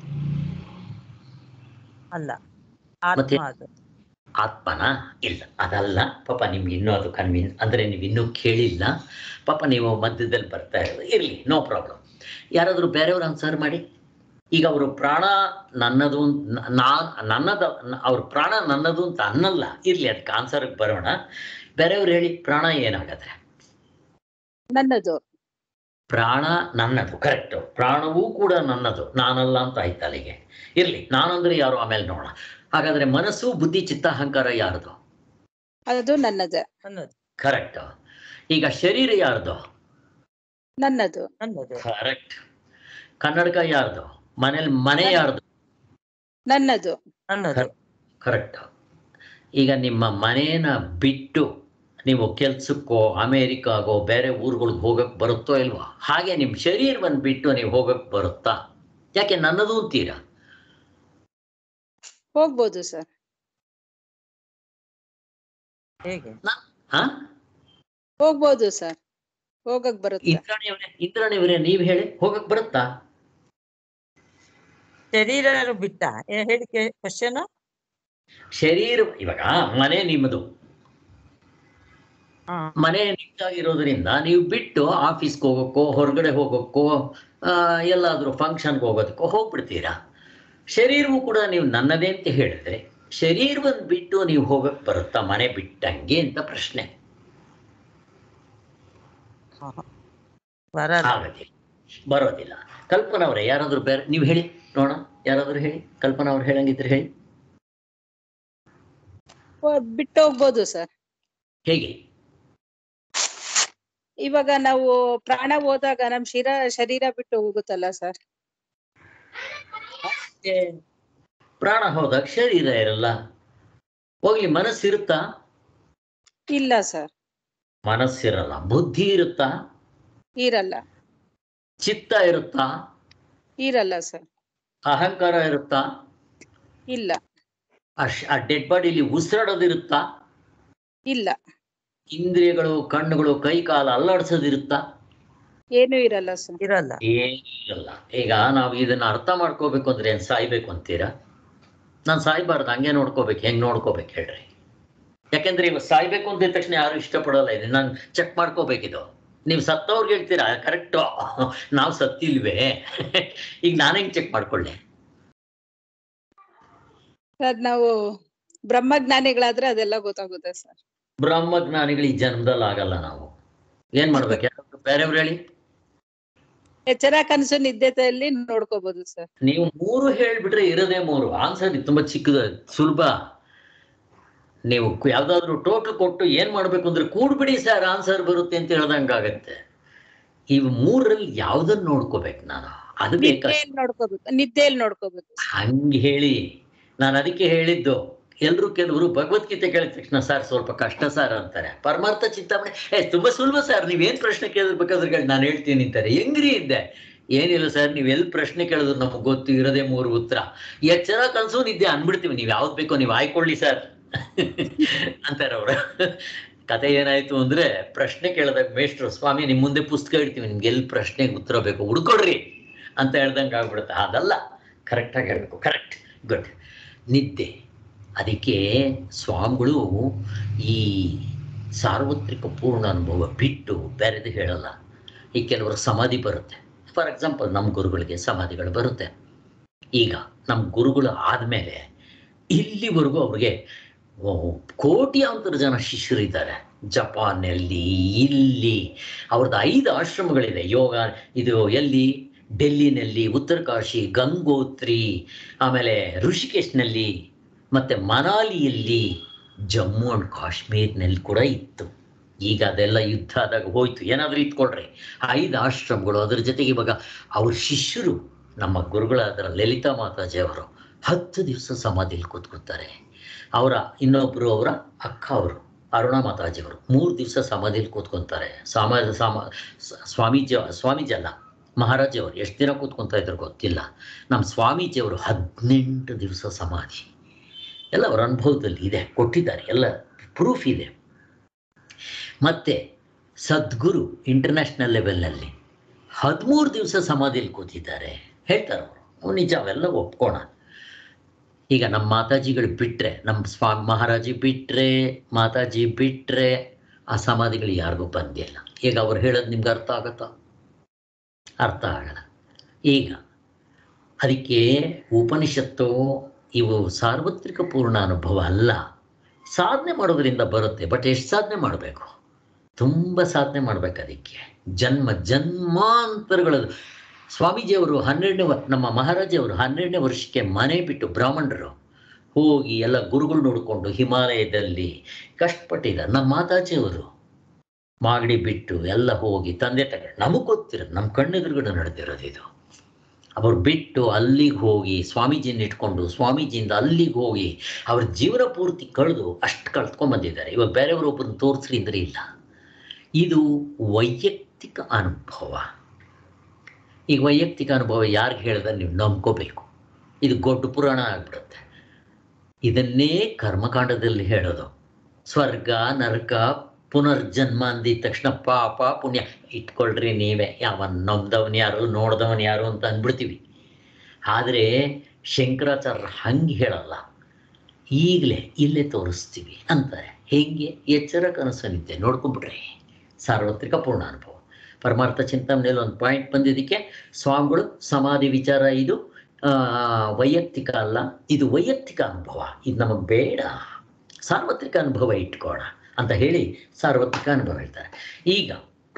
C: ಅಲ್ಲ
A: ಮತ್ತೆ?
C: ಆತ್ಮ ಅದು
A: ಆತ್ಮನ ಇಲ್ಲ ಅದಲ್ಲ ಪಾಪ ನಿಮ್ಗೆ ಇನ್ನೂ ಅದು ಕನ್ವಿನ್ಸ್ ಅಂದರೆ ನೀವು ಇನ್ನೂ ಕೇಳಿಲ್ಲ ಪಾಪ ನೀವು ಮಧ್ಯದಲ್ಲಿ ಬರ್ತಾ ಇರೋದು ಇರಲಿ ನೋ ಪ್ರಾಬ್ಲಮ್ ಯಾರಾದರೂ ಬೇರೆಯವ್ರು ಆನ್ಸರ್ ಮಾಡಿ ಈಗ ಅವರು ಪ್ರಾಣ ನನ್ನದು ನಾ ನನ್ನದ ಅವ್ರ ಪ್ರಾಣ ನನ್ನದು ಅಂತ ಅನ್ನಲ್ಲ ಇರಲಿ ಅದಕ್ಕೆ ಆನ್ಸರ್ಗೆ ಬರೋಣ ಬೇರೆಯವ್ರು ಹೇಳಿ ಪ್ರಾಣ ಏನಾಗತ್ತೆ
D: ನನ್ನದು
A: ಪ್ರಾಣ ನನ್ನದು ಕರೆಕ್ಟು ಪ್ರಾಣವೂ ಕೂಡ ನನ್ನದು ನಾನಲ್ಲ ಅಂತ ಆಯ್ತು ಅಲ್ಲಿಗೆ ಇರಲಿ ನಾನಂದ್ರೆ ಯಾರು ಆಮೇಲೆ ನೋಡೋಣ ಹಾಗಾದ್ರೆ ಮನಸ್ಸು ಬುದ್ಧಿ ಚಿತ್ತ ಅಹಂಕಾರ ಯಾರ್ದು
D: ಅದು ನನ್ನದು
C: ನನ್ನದು
A: ಕರೆಕ್ಟ್ ಈಗ ಶರೀರ ಯಾರ್ದು
D: ನನ್ನದು
C: ನನ್ನದು
A: ಕರೆಕ್ಟ್ ಕನ್ನಡಕ ಯಾರ್ದು ಮನೇಲಿ ಮನೆ ಯಾರ್ದು
D: ನನ್ನದು
C: ನನ್ನದು
A: ಕರೆಕ್ಟ್ ಈಗ ನಿಮ್ಮ ಮನೇನ ಬಿಟ್ಟು ನೀವು ಕೆಲ್ಸಕ್ಕೋ ಅಮೇರಿಕಾಗೋ ಬೇರೆ ಊರುಗಳಿಗೆ ಹೋಗಕ್ಕೆ ಬರುತ್ತೋ ಇಲ್ವೋ ಹಾಗೆ ನಿಮ್ಮ ಶರೀರವನ್ನು ಬಿಟ್ಟು ನೀವು ಹೋಗಕ್ಕೆ ಬರುತ್ತಾ ಯಾಕೆ ನನ್ನದು ಅಂತೀರಾ
D: ಹೋಗ್ಬೋದು ಸರ್
C: ಹೇಗೆ
A: ಹಾ
D: ಹೋಗ್ಬೋದು ಸರ್ ಹೋಗಕ್ ಬರುತ್ತೆ
A: ಇಂದ್ರಾಣಿಯವರೇ ಇಂದ್ರಾಣಿಯವರೇ ನೀವು ಹೇಳಿ ಹೋಗಕ್ ಬರುತ್ತಾ
C: ಶರೀರ ಬಿಟ್ಟ ಏ- ಹೇಳಿ ಕ್ವಶನ್
A: ಶರೀರ ಇವಾಗ ಮನೆ ನಿಮ್ಮದು ಮನೆ ನಿಮ್ದಾಗಿರೋದ್ರಿಂದ ನೀವು ಬಿಟ್ಟು ಆಫೀಸ್ಗೆ ಹೋಗೋಕ್ಕೋ ಹೊರಗಡೆ ಹೋಗೋಕ್ಕೋ ಆ, ಎಲ್ಲಾದ್ರೂ ಫಂಕ್ಷನ್ಗೆ ಹೋಗೋದಕ್ಕೋ ಹೋಗ್ಬಿಡ್ತೀರಾ ಶರೀರವು ಕೂಡ ನೀವು ನನ್ನದೇ ಅಂತ ಹೇಳಿದ್ರೆ ಶರೀರವನ್ನು ಬಿಟ್ಟು ನೀವು ಹೋಗಕ್ ಬರುತ್ತಾ ಮನೆ ಬಿಟ್ಟಂಗೆ ಅಂತ ಪ್ರಶ್ನೆ
C: ಬರಲ್ಲ
A: ಆಗೋದಿಲ್ಲ ಬರೋದಿಲ್ಲ ಕಲ್ಪನಾ ಅವರೇ ಯಾರಾದ್ರೂ ಬೇರೆ ನೀವು ಹೇಳಿ ನೋಡೋಣ ಯಾರಾದ್ರೂ ಹೇಳಿ ಕಲ್ಪನಾ ಅವ್ರು ಹೇಳಂಗಿದ್ರೆ ಹೇಳಿ
D: ಹೋ- ಬಿಟ್ಟು ಹೋಗ್ಬೋದು ಸರ್
A: ಹೇಗೆ
D: ಇವಾಗ ನಾವು ಪ್ರಾಣ ಹೋದಾಗ ನಮ್ ಶಿರ ಶರೀರ ಬಿಟ್ಟು ಹೋಗುತ್ತಲ್ಲ ಸರ್
A: ಪ್ರಾಣ ಹೋದಾಗ ಶರೀರ ಇರಲ್ಲ ಹೋಗ್ಲಿ ಮನಸ್ಸಿರುತ್ತಾ
D: ಇಲ್ಲ ಸರ್
A: ಮನಸ್ಸಿರಲ್ಲ ಬುದ್ಧಿ ಇರುತ್ತಾ
D: ಇರಲ್ಲ
A: ಚಿತ್ತ ಇರುತ್ತಾ
D: ಇರಲ್ಲ ಸರ್
A: ಅಹಂಕಾರ ಇರುತ್ತಾ
D: ಇಲ್ಲ
A: ಆ ಶ್- ಆ ಡೆಡ್ ಬಾಡಿಲಿ ಉಸಿರಾಡೋದಿರುತ್ತಾ
D: ಇಲ್ಲ
A: ಇಂದ್ರಿಯಗಳು ಕಣ್ಣುಗಳು ಕೈ ಕಾಲು ಅಲ್ಲಾಡ್ಸೋದಿರುತ್ತಾ
D: ಏನು ಇರಲ್ಲ ಸರ್
C: ಇರಲ್ಲ
A: ಏನಿರಲ್ಲ ಈಗ ನಾವು ಇದನ್ನ ಅರ್ಥ ಮಾಡ್ಕೋಬೇಕು ಅಂದ್ರೆ ಏನ್ ಸಾಯ್ಬೇಕು ಅಂತೀರಾ ನಾನು ಸಾಯ್ಬಾರ್ದು ಹಂಗೆ ನೋಡ್ಕೋಬೇಕು ಹೆಂಗ್ ನೋಡ್ಕೋಬೇಕು ಹೇಳ್ರಿ ಯಾಕೆಂದ್ರೆ ಇವಾಗ ಸಾಯ್ಬೇಕು ಅಂದಿದ ತಕ್ಷಣ ಯಾರು ಇಷ್ಟಪಡಲ್ಲ ಇದು ನಾನು ಚೆಕ್ ಮಾಡ್ಕೋಬೇಕಿದು ನೀವು ಸತ್ತವ್ರಿಗೆ ಹೇಳ್ತೀರಾ ಕರೆಕ್ಟು ನಾವು ಸತ್ತಿಲ್ವೇ ಈಗ ನಾನು ಹೆಂಗ್ ಚೆಕ್ ಮಾಡ್ಕೊಳ್ಳಿ
D: ಸರ್ ನಾವು ಬ್ರಹ್ಮಜ್ಞಾನಿಗಳಾದ್ರೆ ಅದೆಲ್ಲ ಗೊತ್ತಾಗುತ್ತೆ ಸರ್
A: ಬ್ರಹ್ಮಜ್ಞಾನಿಗಳು ಈ ಜನ್ಮದಲ್ಲಿ ಆಗಲ್ಲ ನಾವು ಏನ್ ಮಾಡ್ಬೇಕು ಯಾರಾದ್ರೂ ಬೇರೆಯವ್ರು ಹೇಳಿ
D: ಎಚ್ಚರ ಕನಸು ನಿದ್ಯತೆಯಲ್ಲಿ ನೋಡ್ಕೋಬಹುದು ಸರ್
A: ನೀವು ಮೂರು ಹೇಳ್ಬಿಟ್ರೆ ಇರೋದೇ ಮೂರು ಆನ್ಸರ್ ತುಂಬಾ ಚಿಕ್ಕದ ಸುಲಭ ನೀವು ಕು- ಯಾವ್ದಾದ್ರು ಟೋಟಲ್ ಕೊಟ್ಟು ಏನ್ ಮಾಡ್ಬೇಕು ಅಂದ್ರೆ ಕೂಡ್ಬಿಡಿ ಸರ್ ಆನ್ಸರ್ ಬರುತ್ತೆ ಅಂತ ಹೇಳ್ದಂಗಾಗತ್ತೆ ಇವು ಮೂರಲ್ಲಿ ಯಾವ್ದನ್ನ ನೋಡ್ಕೋಬೇಕು ನಾನು ಅದು ಬೇಕಾ
D: ನಿದ್ದೆಯಲ್ಲಿ ನೋಡ್ಕೋಬೇಕು ನಿದ್ದೆಯಲ್ಲಿ ನೋಡ್ಕೋಬೇಕು
A: ಹಂಗ್ ಹೇಳಿ ನಾನು ಅದಕ್ಕೆ ಹೇಳಿದ್ದು ಎಲ್ಲರೂ ಕೆಲವರು ಭಗವದ್ಗೀತೆ ಕೇಳಿದ ತಕ್ಷಣ ಸರ್ ಸ್ವಲ್ಪ ಕಷ್ಟ ಸರ್ ಅಂತಾರೆ ಪರಮಾರ್ಥ ಚಿಂತಾಮಣಿ ಏ ತುಂಬಾ ಸುಲಭ ಸರ್ ನೀವೇನ್ ಪ್ರಶ್ನೆ ಕೇಳಿರ್ಬೇಕಾದ್ರೆ ನಾನು ಹೇಳ್ತೀನಿ ಅಂತಾರೆ ಹೆಂಗ್ರಿ ಇದ್ದೆ ಏನಿಲ್ಲ ಸರ್ ನೀವು ಎಲ್ಲಿ ಪ್ರಶ್ನೆ ಕೇಳಿದ್ರು ನಮಗೆ ಗೊತ್ತು ಇರೋದೇ ಮೂರು ಉತ್ತರ ಎಚ್ಚರ ಕನ್ಸು ನಿದ್ದೆ ಅನ್ಬಿಡ್ತೀವಿ ನೀವು ಯಾವ್ದು ಬೇಕೋ ನೀವು ಆಯ್ಕೊಳ್ಳಿ ಸರ್ ಅಂತಾರೆ ಅವ್ರು ಕತೆ ಏನಾಯ್ತು ಅಂದ್ರೆ ಪ್ರಶ್ನೆ ಕೇಳಿದಾಗ ಮೇಷ್ಟ್ರು ಸ್ವಾಮಿ ನಿಮ್ ಮುಂದೆ ಪುಸ್ತಕ ಇಡ್ತೀವಿ ನಿಮ್ಗೆ ಎಲ್ಲಿ ಪ್ರಶ್ನೆಗೆ ಉತ್ತರ ಬೇಕು ಹುಡ್ಕೊಡ್ರಿ ಅಂತ ಹೇಳ್ದಂಗೆ ಆಗ್ಬಿಡುತ್ತೆ ಅದಲ್ಲ ಕರೆಕ್ಟಾಗಿ ಹೇಳ್ಬೇಕು ಕರೆಕ್ಟ್ ಗುಡ್ ನಿದ್ದೆ ಅದಕ್ಕೆ ಸ್ವಾಮಿಗಳು ಈ ಸಾರ್ವತ್ರಿಕ ಪೂರ್ಣ ಅನುಭವ ಬಿಟ್ಟು ಬೇರೆದು ಹೇಳಲ್ಲ ಈ ಕೆಲವರು ಸಮಾಧಿ ಬರುತ್ತೆ ಫಾರ್ ಎಕ್ಸಾಂಪಲ್ ನಮ್ಮ ಗುರುಗಳಿಗೆ ಸಮಾಧಿಗಳು ಬರುತ್ತೆ ಈಗ ನಮ್ಮ ಗುರುಗಳು ಆದಮೇಲೆ ಇಲ್ಲಿವರೆಗೂ ಅವ್ರಿಗೆ ಓ, ಕೋಟ್ಯಾಂತರ ಜನ ಶಿಷ್ಯರಿದ್ದಾರೆ ಜಪಾನಲ್ಲಿ ಇಲ್ಲಿ ಅವ್ರದ್ದು ಐದು ಆಶ್ರಮಗಳಿದೆ ಯೋಗ ಇದು ಎಲ್ಲಿ ಡೆಲ್ಲಿನಲ್ಲಿ ಉತ್ತರಕಾಶಿ ಗಂಗೋತ್ರಿ ಆಮೇಲೆ ಋಷಿಕೇಶ್ನಲ್ಲಿ ಮತ್ತೆ ಮನಾಲಿಯಲ್ಲಿ ಜಮ್ಮು ಅಂಡ್ ಕಾಶ್ಮೀರ್ನಲ್ಲಿ ಕೂಡ ಇತ್ತು ಈಗ ಅದೆಲ್ಲ ಯುದ್ಧ ಆದಾಗ ಹೋಯ್ತು ಏನಾದರೂ ಇಟ್ಕೊಳ್ರಿ ಐದು ಆಶ್ರಮಗಳು ಅದ್ರ ಜೊತೆಗೆ ಇವಾಗ ಅವ್ರ ಶಿಷ್ಯರು ನಮ್ಮ ಗುರುಗಳಾದ ಲಲಿತಾ ಮಾತಾಜಿ ಅವರು ಹತ್ತು ದಿವಸ ಸಮಾಧಿಲಿ ಕೂತ್ಕೊತಾರೆ ಅವರ ಇನ್ನೊಬ್ಬರು ಅವರ ಅಕ್ಕ ಅವರು ಅರುಣಾ ಮಾತಾಜಿ ಅವರು ಮೂರು ದಿವಸ ಸಮಾಧಿಲಿ ಕೂತ್ಕೊಂತಾರೆ ಸಮಾಜ ಸಾಮ ಸ- ಸ್ವಾಮೀಜಿ ಸ್ವಾಮೀಜಿ ಅಲ್ಲ ಮಹಾರಾಜಿ ಅವರು ಎಷ್ಟು ದಿನ ಕೂತ್ಕೊಂತ ಇದ್ರು ಗೊತ್ತಿಲ್ಲ ನಮ್ಮ ಸ್ವಾಮೀಜಿ ಅವರು ಹದಿನೆಂಟು ದಿವಸ ಸಮಾಧಿ ಎಲ್ಲ ಅವರ ಅನುಭವದಲ್ಲಿ ಇದೆ ಕೊಟ್ಟಿದ್ದಾರೆ ಎಲ್ಲ ಪ್ರೂಫ್ ಇದೆ ಮತ್ತೆ ಸದ್ಗುರು ಇಂಟರ್ನ್ಯಾಷನಲ್ ಲೆವೆಲ್ನಲ್ಲಿ ಹದಿಮೂರು ದಿವಸ ಸಮಾಧಿಯಲ್ಲಿ ಕೂತಿದ್ದಾರೆ ಹೇಳ್ತಾರೆ ಅವರು ನಿಜ ಅವೆಲ್ಲ ಒಪ್ಕೋಣ ಈಗ ನಮ್ಮ ಮಾತಾಜಿಗಳು ಬಿಟ್ಟರೆ ನಮ್ಮ ಸ್ವಾಮಿ ಮಹಾರಾಜಿ ಬಿಟ್ಟರೆ ಮಾತಾಜಿ ಬಿಟ್ಟರೆ ಆ ಸಮಾಧಿಗಳು ಯಾರಿಗೂ ಬಂದಿಲ್ಲ ಈಗ ಅವ್ರು ಹೇಳೋದು ನಿಮ್ಗೆ ಅರ್ಥ ಆಗುತ್ತಾ ಅರ್ಥ ಆಗಲ್ಲ ಈಗ ಅದಕ್ಕೆ ಉಪನಿಷತ್ತು ಇವು ಸಾರ್ವತ್ರಿಕ ಪೂರ್ಣ ಅನುಭವ ಅಲ್ಲ ಸಾಧನೆ ಮಾಡೋದ್ರಿಂದ ಬರುತ್ತೆ ಬಟ್ ಎಷ್ಟು ಸಾಧನೆ ಮಾಡಬೇಕು ತುಂಬ ಸಾಧನೆ ಮಾಡ್ಬೇಕು ಅದಕ್ಕೆ ಜನ್ಮ ಜನ್ಮಾಂತರಗಳು ಸ್ವಾಮೀಜಿಯವರು ಹನ್ನೆರಡನೇ ವ ನಮ್ಮ ಮಹಾರಾಜಿಯವರು ಹನ್ನೆರಡನೇ ವರ್ಷಕ್ಕೆ ಮನೆ ಬಿಟ್ಟು ಬ್ರಾಹ್ಮಣರು ಹೋಗಿ ಎಲ್ಲ ಗುರುಗಳು ನೋಡಿಕೊಂಡು ಹಿಮಾಲಯದಲ್ಲಿ ಕಷ್ಟಪಟ್ಟಿದ್ದಾರೆ ನಮ್ಮ ಮಾತಾಜಿಯವರು ಮಾಗಡಿ ಬಿಟ್ಟು ಎಲ್ಲ ಹೋಗಿ ತಂದೆ ತಗ ನಮಗೆ ಗೊತ್ತಿರೋದು ನಮ್ಮ ಕಣ್ಣೆದುರುಗಡೆ ನಡೆದಿರೋದು ಇದು ಅವ್ರು ಬಿಟ್ಟು ಅಲ್ಲಿಗೆ ಹೋಗಿ ಸ್ವಾಮೀಜಿನ ಇಟ್ಕೊಂಡು ಸ್ವಾಮೀಜಿಯಿಂದ ಅಲ್ಲಿಗೆ ಹೋಗಿ ಅವ್ರ ಜೀವನ ಪೂರ್ತಿ ಕಳೆದು ಅಷ್ಟು ಕಳ್ತ್ಕೊಂಡ್ಬಂದಿದ್ದಾರೆ ಇವಾಗ ಬೇರೆಯವರು ಒಬ್ಬರನ್ನ ತೋರಿಸ್ರಿ ಅಂದ್ರೆ ಇಲ್ಲ ಇದು ವೈಯಕ್ತಿಕ ಅನುಭವ ಈಗ ವೈಯಕ್ತಿಕ ಅನುಭವ ಯಾರಿಗೆ ಹೇಳಿದ್ರೆ ನೀವು ನಂಬ್ಕೋಬೇಕು ಇದು ಗೊಡ್ಡ ಪುರಾಣ ಆಗ್ಬಿಡುತ್ತೆ ಇದನ್ನೇ ಕರ್ಮಕಾಂಡದಲ್ಲಿ ಹೇಳೋದು ಸ್ವರ್ಗ ನರಕ ಪುನರ್ಜನ್ಮ ಅಂದಿದ ತಕ್ಷಣ ಪಾಪ ಪುಣ್ಯ ಇಟ್ಕೊಳ್ರಿ ನೀವೇ ಯಾವನ್ ನೊಂದವನ್ ಯಾರು ನೋಡ್ದವನ್ ಯಾರು ಅಂತ ಅಂದ್ಬಿಡ್ತೀವಿ ಆದರೆ ಶಂಕರಾಚಾರ್ಯ ಹಂಗೆ ಹೇಳಲ್ಲ ಈಗಲೇ ಇಲ್ಲೇ ತೋರಿಸ್ತೀವಿ ಅಂತಾರೆ ಹೇಗೆ ಎಚ್ಚರ ಕನಸು ನಿದ್ದೆ ನೋಡ್ಕೊಂಡ್ಬಿಡ್ರಿ ಸಾರ್ವತ್ರಿಕ ಪೂರ್ಣ ಅನುಭವ ಪರಮಾರ್ಥ ಚಿಂತನೆಯಲ್ಲಿ ಒಂದು ಪಾಯಿಂಟ್ ಬಂದಿದ್ದಕ್ಕೆ ಸ್ವಾಮಿಗಳು ಸಮಾಧಿ ವಿಚಾರ ಇದು ಆ, ವೈಯಕ್ತಿಕ ಅಲ್ಲ ಇದು ವೈಯಕ್ತಿಕ ಅನುಭವ ಇದು ನಮಗೆ ಬೇಡ ಸಾರ್ವತ್ರಿಕ ಅನುಭವ ಇಟ್ಕೋಣ ಅಂತ ಹೇಳಿ ಸಾರ್ವತ್ರಿಕ ಅನುಭವ ಹೇಳ್ತಾರೆ ಈಗ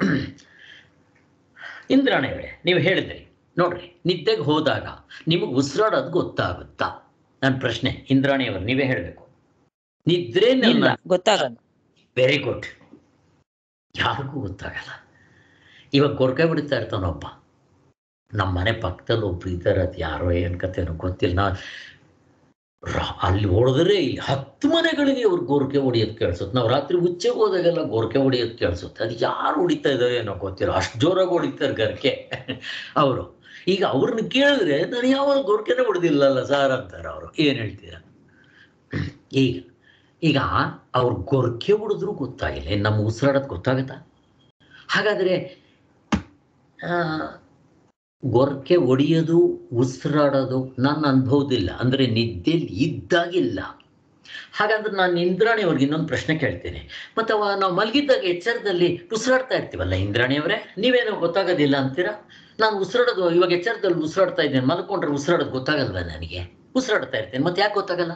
A: ಇಂದ್ರಾಣಿಯವರೇ ನೀವು ಹೇಳಿದ್ರಿ ನೋಡ್ರಿ ನಿದ್ದೆಗೆ ಹೋದಾಗ ನಿಮಗೆ ಉಸಿರಾಡೋದು ಗೊತ್ತಾಗುತ್ತಾ ನನ್ನ ಪ್ರಶ್ನೆ ಇಂದ್ರಾಣಿಯವರು ನೀವೇ ಹೇಳಬೇಕು ನಿದ್ರೆ
C: ಇಲ್ಲ ಗೊತ್ತಾಗಲ್ಲ
A: ವೆರಿ ಗುಡ್ ಯಾರಿಗೂ ಗೊತ್ತಾಗಲ್ಲ ಇವಾಗ ಗೊರಕೆ ಬಿಡ್ತಾ ಇರ್ತಾನೊಬ್ಬ ನಮ್ಮ ಮನೆ ಪಕ್ಕದಲ್ಲಿ ಒಬ್ರು ಇದ್ದಾರೆ ಅದು ಯಾರೋ ಏನು ಕತೆನೋ ಗೊತ್ತಿಲ್ಲ ನಾ ರಾ- ಅಲ್ಲಿ ಹೊಡೆದ್ರೆ ಇಲ್ಲಿ ಹತ್ತು ಮನೆಗಳಿಗೆ ಅವ್ರು ಗೋರ್ಕೆ ಹೊಡಿಯೋದು ಕೇಳಿಸುತ್ತೆ ನಾವು ರಾತ್ರಿ ಉಚ್ಚೆಗೆ ಹೋದಾಗೆಲ್ಲ ಗೋರ್ಕೆ ಹೊಡಿಯೋದು ಕೇಳಿಸುತ್ತೆ ಅದು ಯಾರು ಹೊಡಿತಾ ಇದ್ದಾರೆ ಏನೋ ಗೊತ್ತಿಲ್ಲ ಅಷ್ಟು ಜೋರಾಗಿ ಹೊಡಿತಾರೆ ಗರ್ಕೆ ಅವರು ಈಗ ಅವ್ರನ್ನ ಕೇಳಿದ್ರೆ ನಾನು ಯಾವಾಗ ಗೋರ್ಕೆನೇ ಹೊಡೆದಿಲ್ಲಲ್ಲ ಸಾರ್ ಅಂತಾರೆ ಅವರು ಏನು ಹೇಳ್ತೀರ ಈಗ ಈಗ ಅವ್ರು ಗೊರ್ಕೆ ಹೊಡೆದ್ರು ಗೊತ್ತಾಗಿಲ್ಲ ಇನ್ನು ನಮ್ಮ ಉಸಿರಾಡೋದು ಗೊತ್ತಾಗುತ್ತಾ ಹಾಗಾದರೆ ಗೊರ್ಕೆ ಹೊಡೆಯೋದು ಉಸಿರಾಡೋದು ನನ್ನ ಅನುಭವದಿಲ್ಲ ಅಂದರೆ ನಿದ್ದೆಲಿ ಇದ್ದಾಗಿಲ್ಲ ಹಾಗಾದ್ರೆ ನಾನು ಇಂದ್ರಾಣಿಯವ್ರಿಗೆ ಇನ್ನೊಂದು ಪ್ರಶ್ನೆ ಕೇಳ್ತೇನೆ ಮತ್ತು ಅವ ನಾವು ಮಲಗಿದ್ದಾಗ ಎಚ್ಚರದಲ್ಲಿ ಉಸಿರಾಡ್ತಾ ಇರ್ತೀವಲ್ಲ ಇಂದ್ರಾಣಿಯವರೇ ನೀವೇನೋ ಗೊತ್ತಾಗೋದಿಲ್ಲ ಅಂತೀರಾ ನಾನು ಉಸಿರಾಡೋದು ಇವಾಗ ಎಚ್ಚರದಲ್ಲಿ ಉಸಿರಾಡ್ತಾ ಇದ್ದೇನೆ ಮಲ್ಕೊಂಡ್ರೆ ಉಸಿರಾಡೋದು ಗೊತ್ತಾಗಲ್ವಾ ನನಗೆ ಉಸಿರಾಡ್ತಾ ಇರ್ತೇನೆ ಮತ್ತೆ ಯಾಕೆ ಗೊತ್ತಾಗಲ್ಲ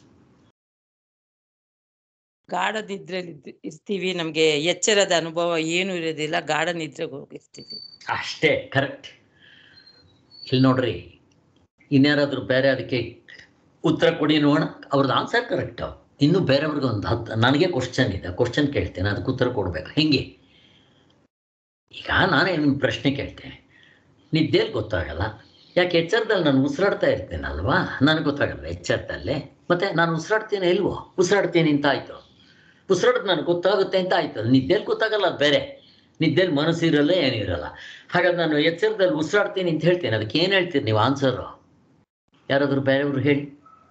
C: ಗಾಢ ನಿದ್ರೆಲಿ ಇದ್- ಇರ್ತೀವಿ ನಮ್ಗೆ ಎಚ್ಚರದ ಅನುಭವ ಏನು ಇರೋದಿಲ್ಲ ಗಾಢ ನಿದ್ರೆಗೆ ಹೋಗಿರ್ತೀವಿ
A: ಅಷ್ಟೇ ಕರೆಕ್ಟ್ ಇಲ್ಲಿ ನೋಡ್ರಿ ಇನ್ಯಾರಾದ್ರೂ ಬೇರೆ ಅದಕ್ಕೆ ಉತ್ತರ ಕೊಡಿ ನೋಡೋಣ ಅವ್ರದ್ದು ಆನ್ಸರ್ ಕರೆಕ್ಟ್ ಇನ್ನು ಬೇರೆಯವ್ರಿಗೆ ಒಂದು ಹತ್ತು ನನಗೆ ಕ್ವಶನ್ ಇದೆ ಕ್ವಶನ್ ಕೇಳ್ತೇನೆ ಅದಕ್ಕೆ ಉತ್ತರ ಕೊಡ್ಬೇಕು ಹೆಂಗೆ ಈಗ ನಾನೇ ನಿಮ್ಮ ಪ್ರಶ್ನೆ ಕೇಳ್ತೇನೆ ನಿದ್ದೆಯಲ್ಲಿ ಗೊತ್ತಾಗಲ್ಲ ಯಾಕೆ ಎಚ್ಚರದಲ್ಲಿ ನಾನು ಉಸಿರಾಡ್ತಾ ಇರ್ತೇನಲ್ವಾ ನನಗೆ ಗೊತ್ತಾಗಲ್ಲ ಎಚ್ಚರದಲ್ಲೇ ಮತ್ತೆ ನಾನು ಉಸಿರಾಡ್ತೀನಿ ಇಲ್ವೋ ಉಸಿರಾಡ್ತೀನಿ ಅಂತ ಆಯ್ತು ಉಸಿರಾಡೋದು ನನಗೆ ಗೊತ್ತಾಗುತ್ತೆ ಅಂತ ಆಯ್ತು ಅದು ನಿದ್ದೆಯಲ್ಲಿ ಗೊತ್ತಾಗಲ್ಲ ಅದು ಬೇರೆ ನಿದ್ದೆಯಲ್ಲಿ ಮನಸ್ಸು ಇರಲ್ಲ ಏನೂ ಇರಲ್ಲ ಹಾಗಾದ್ರೆ ನಾನು ಎಚ್ಚರದಲ್ಲಿ ಉಸಿರಾಡ್ತೀನಿ ಅಂತ ಹೇಳ್ತೇನೆ ಅದಕ್ಕೆ ಏನು ಹೇಳ್ತೀರಿ ನೀವು ಆನ್ಸರು ಯಾರಾದರೂ ಬೇರೆಯವರು ಹೇಳಿ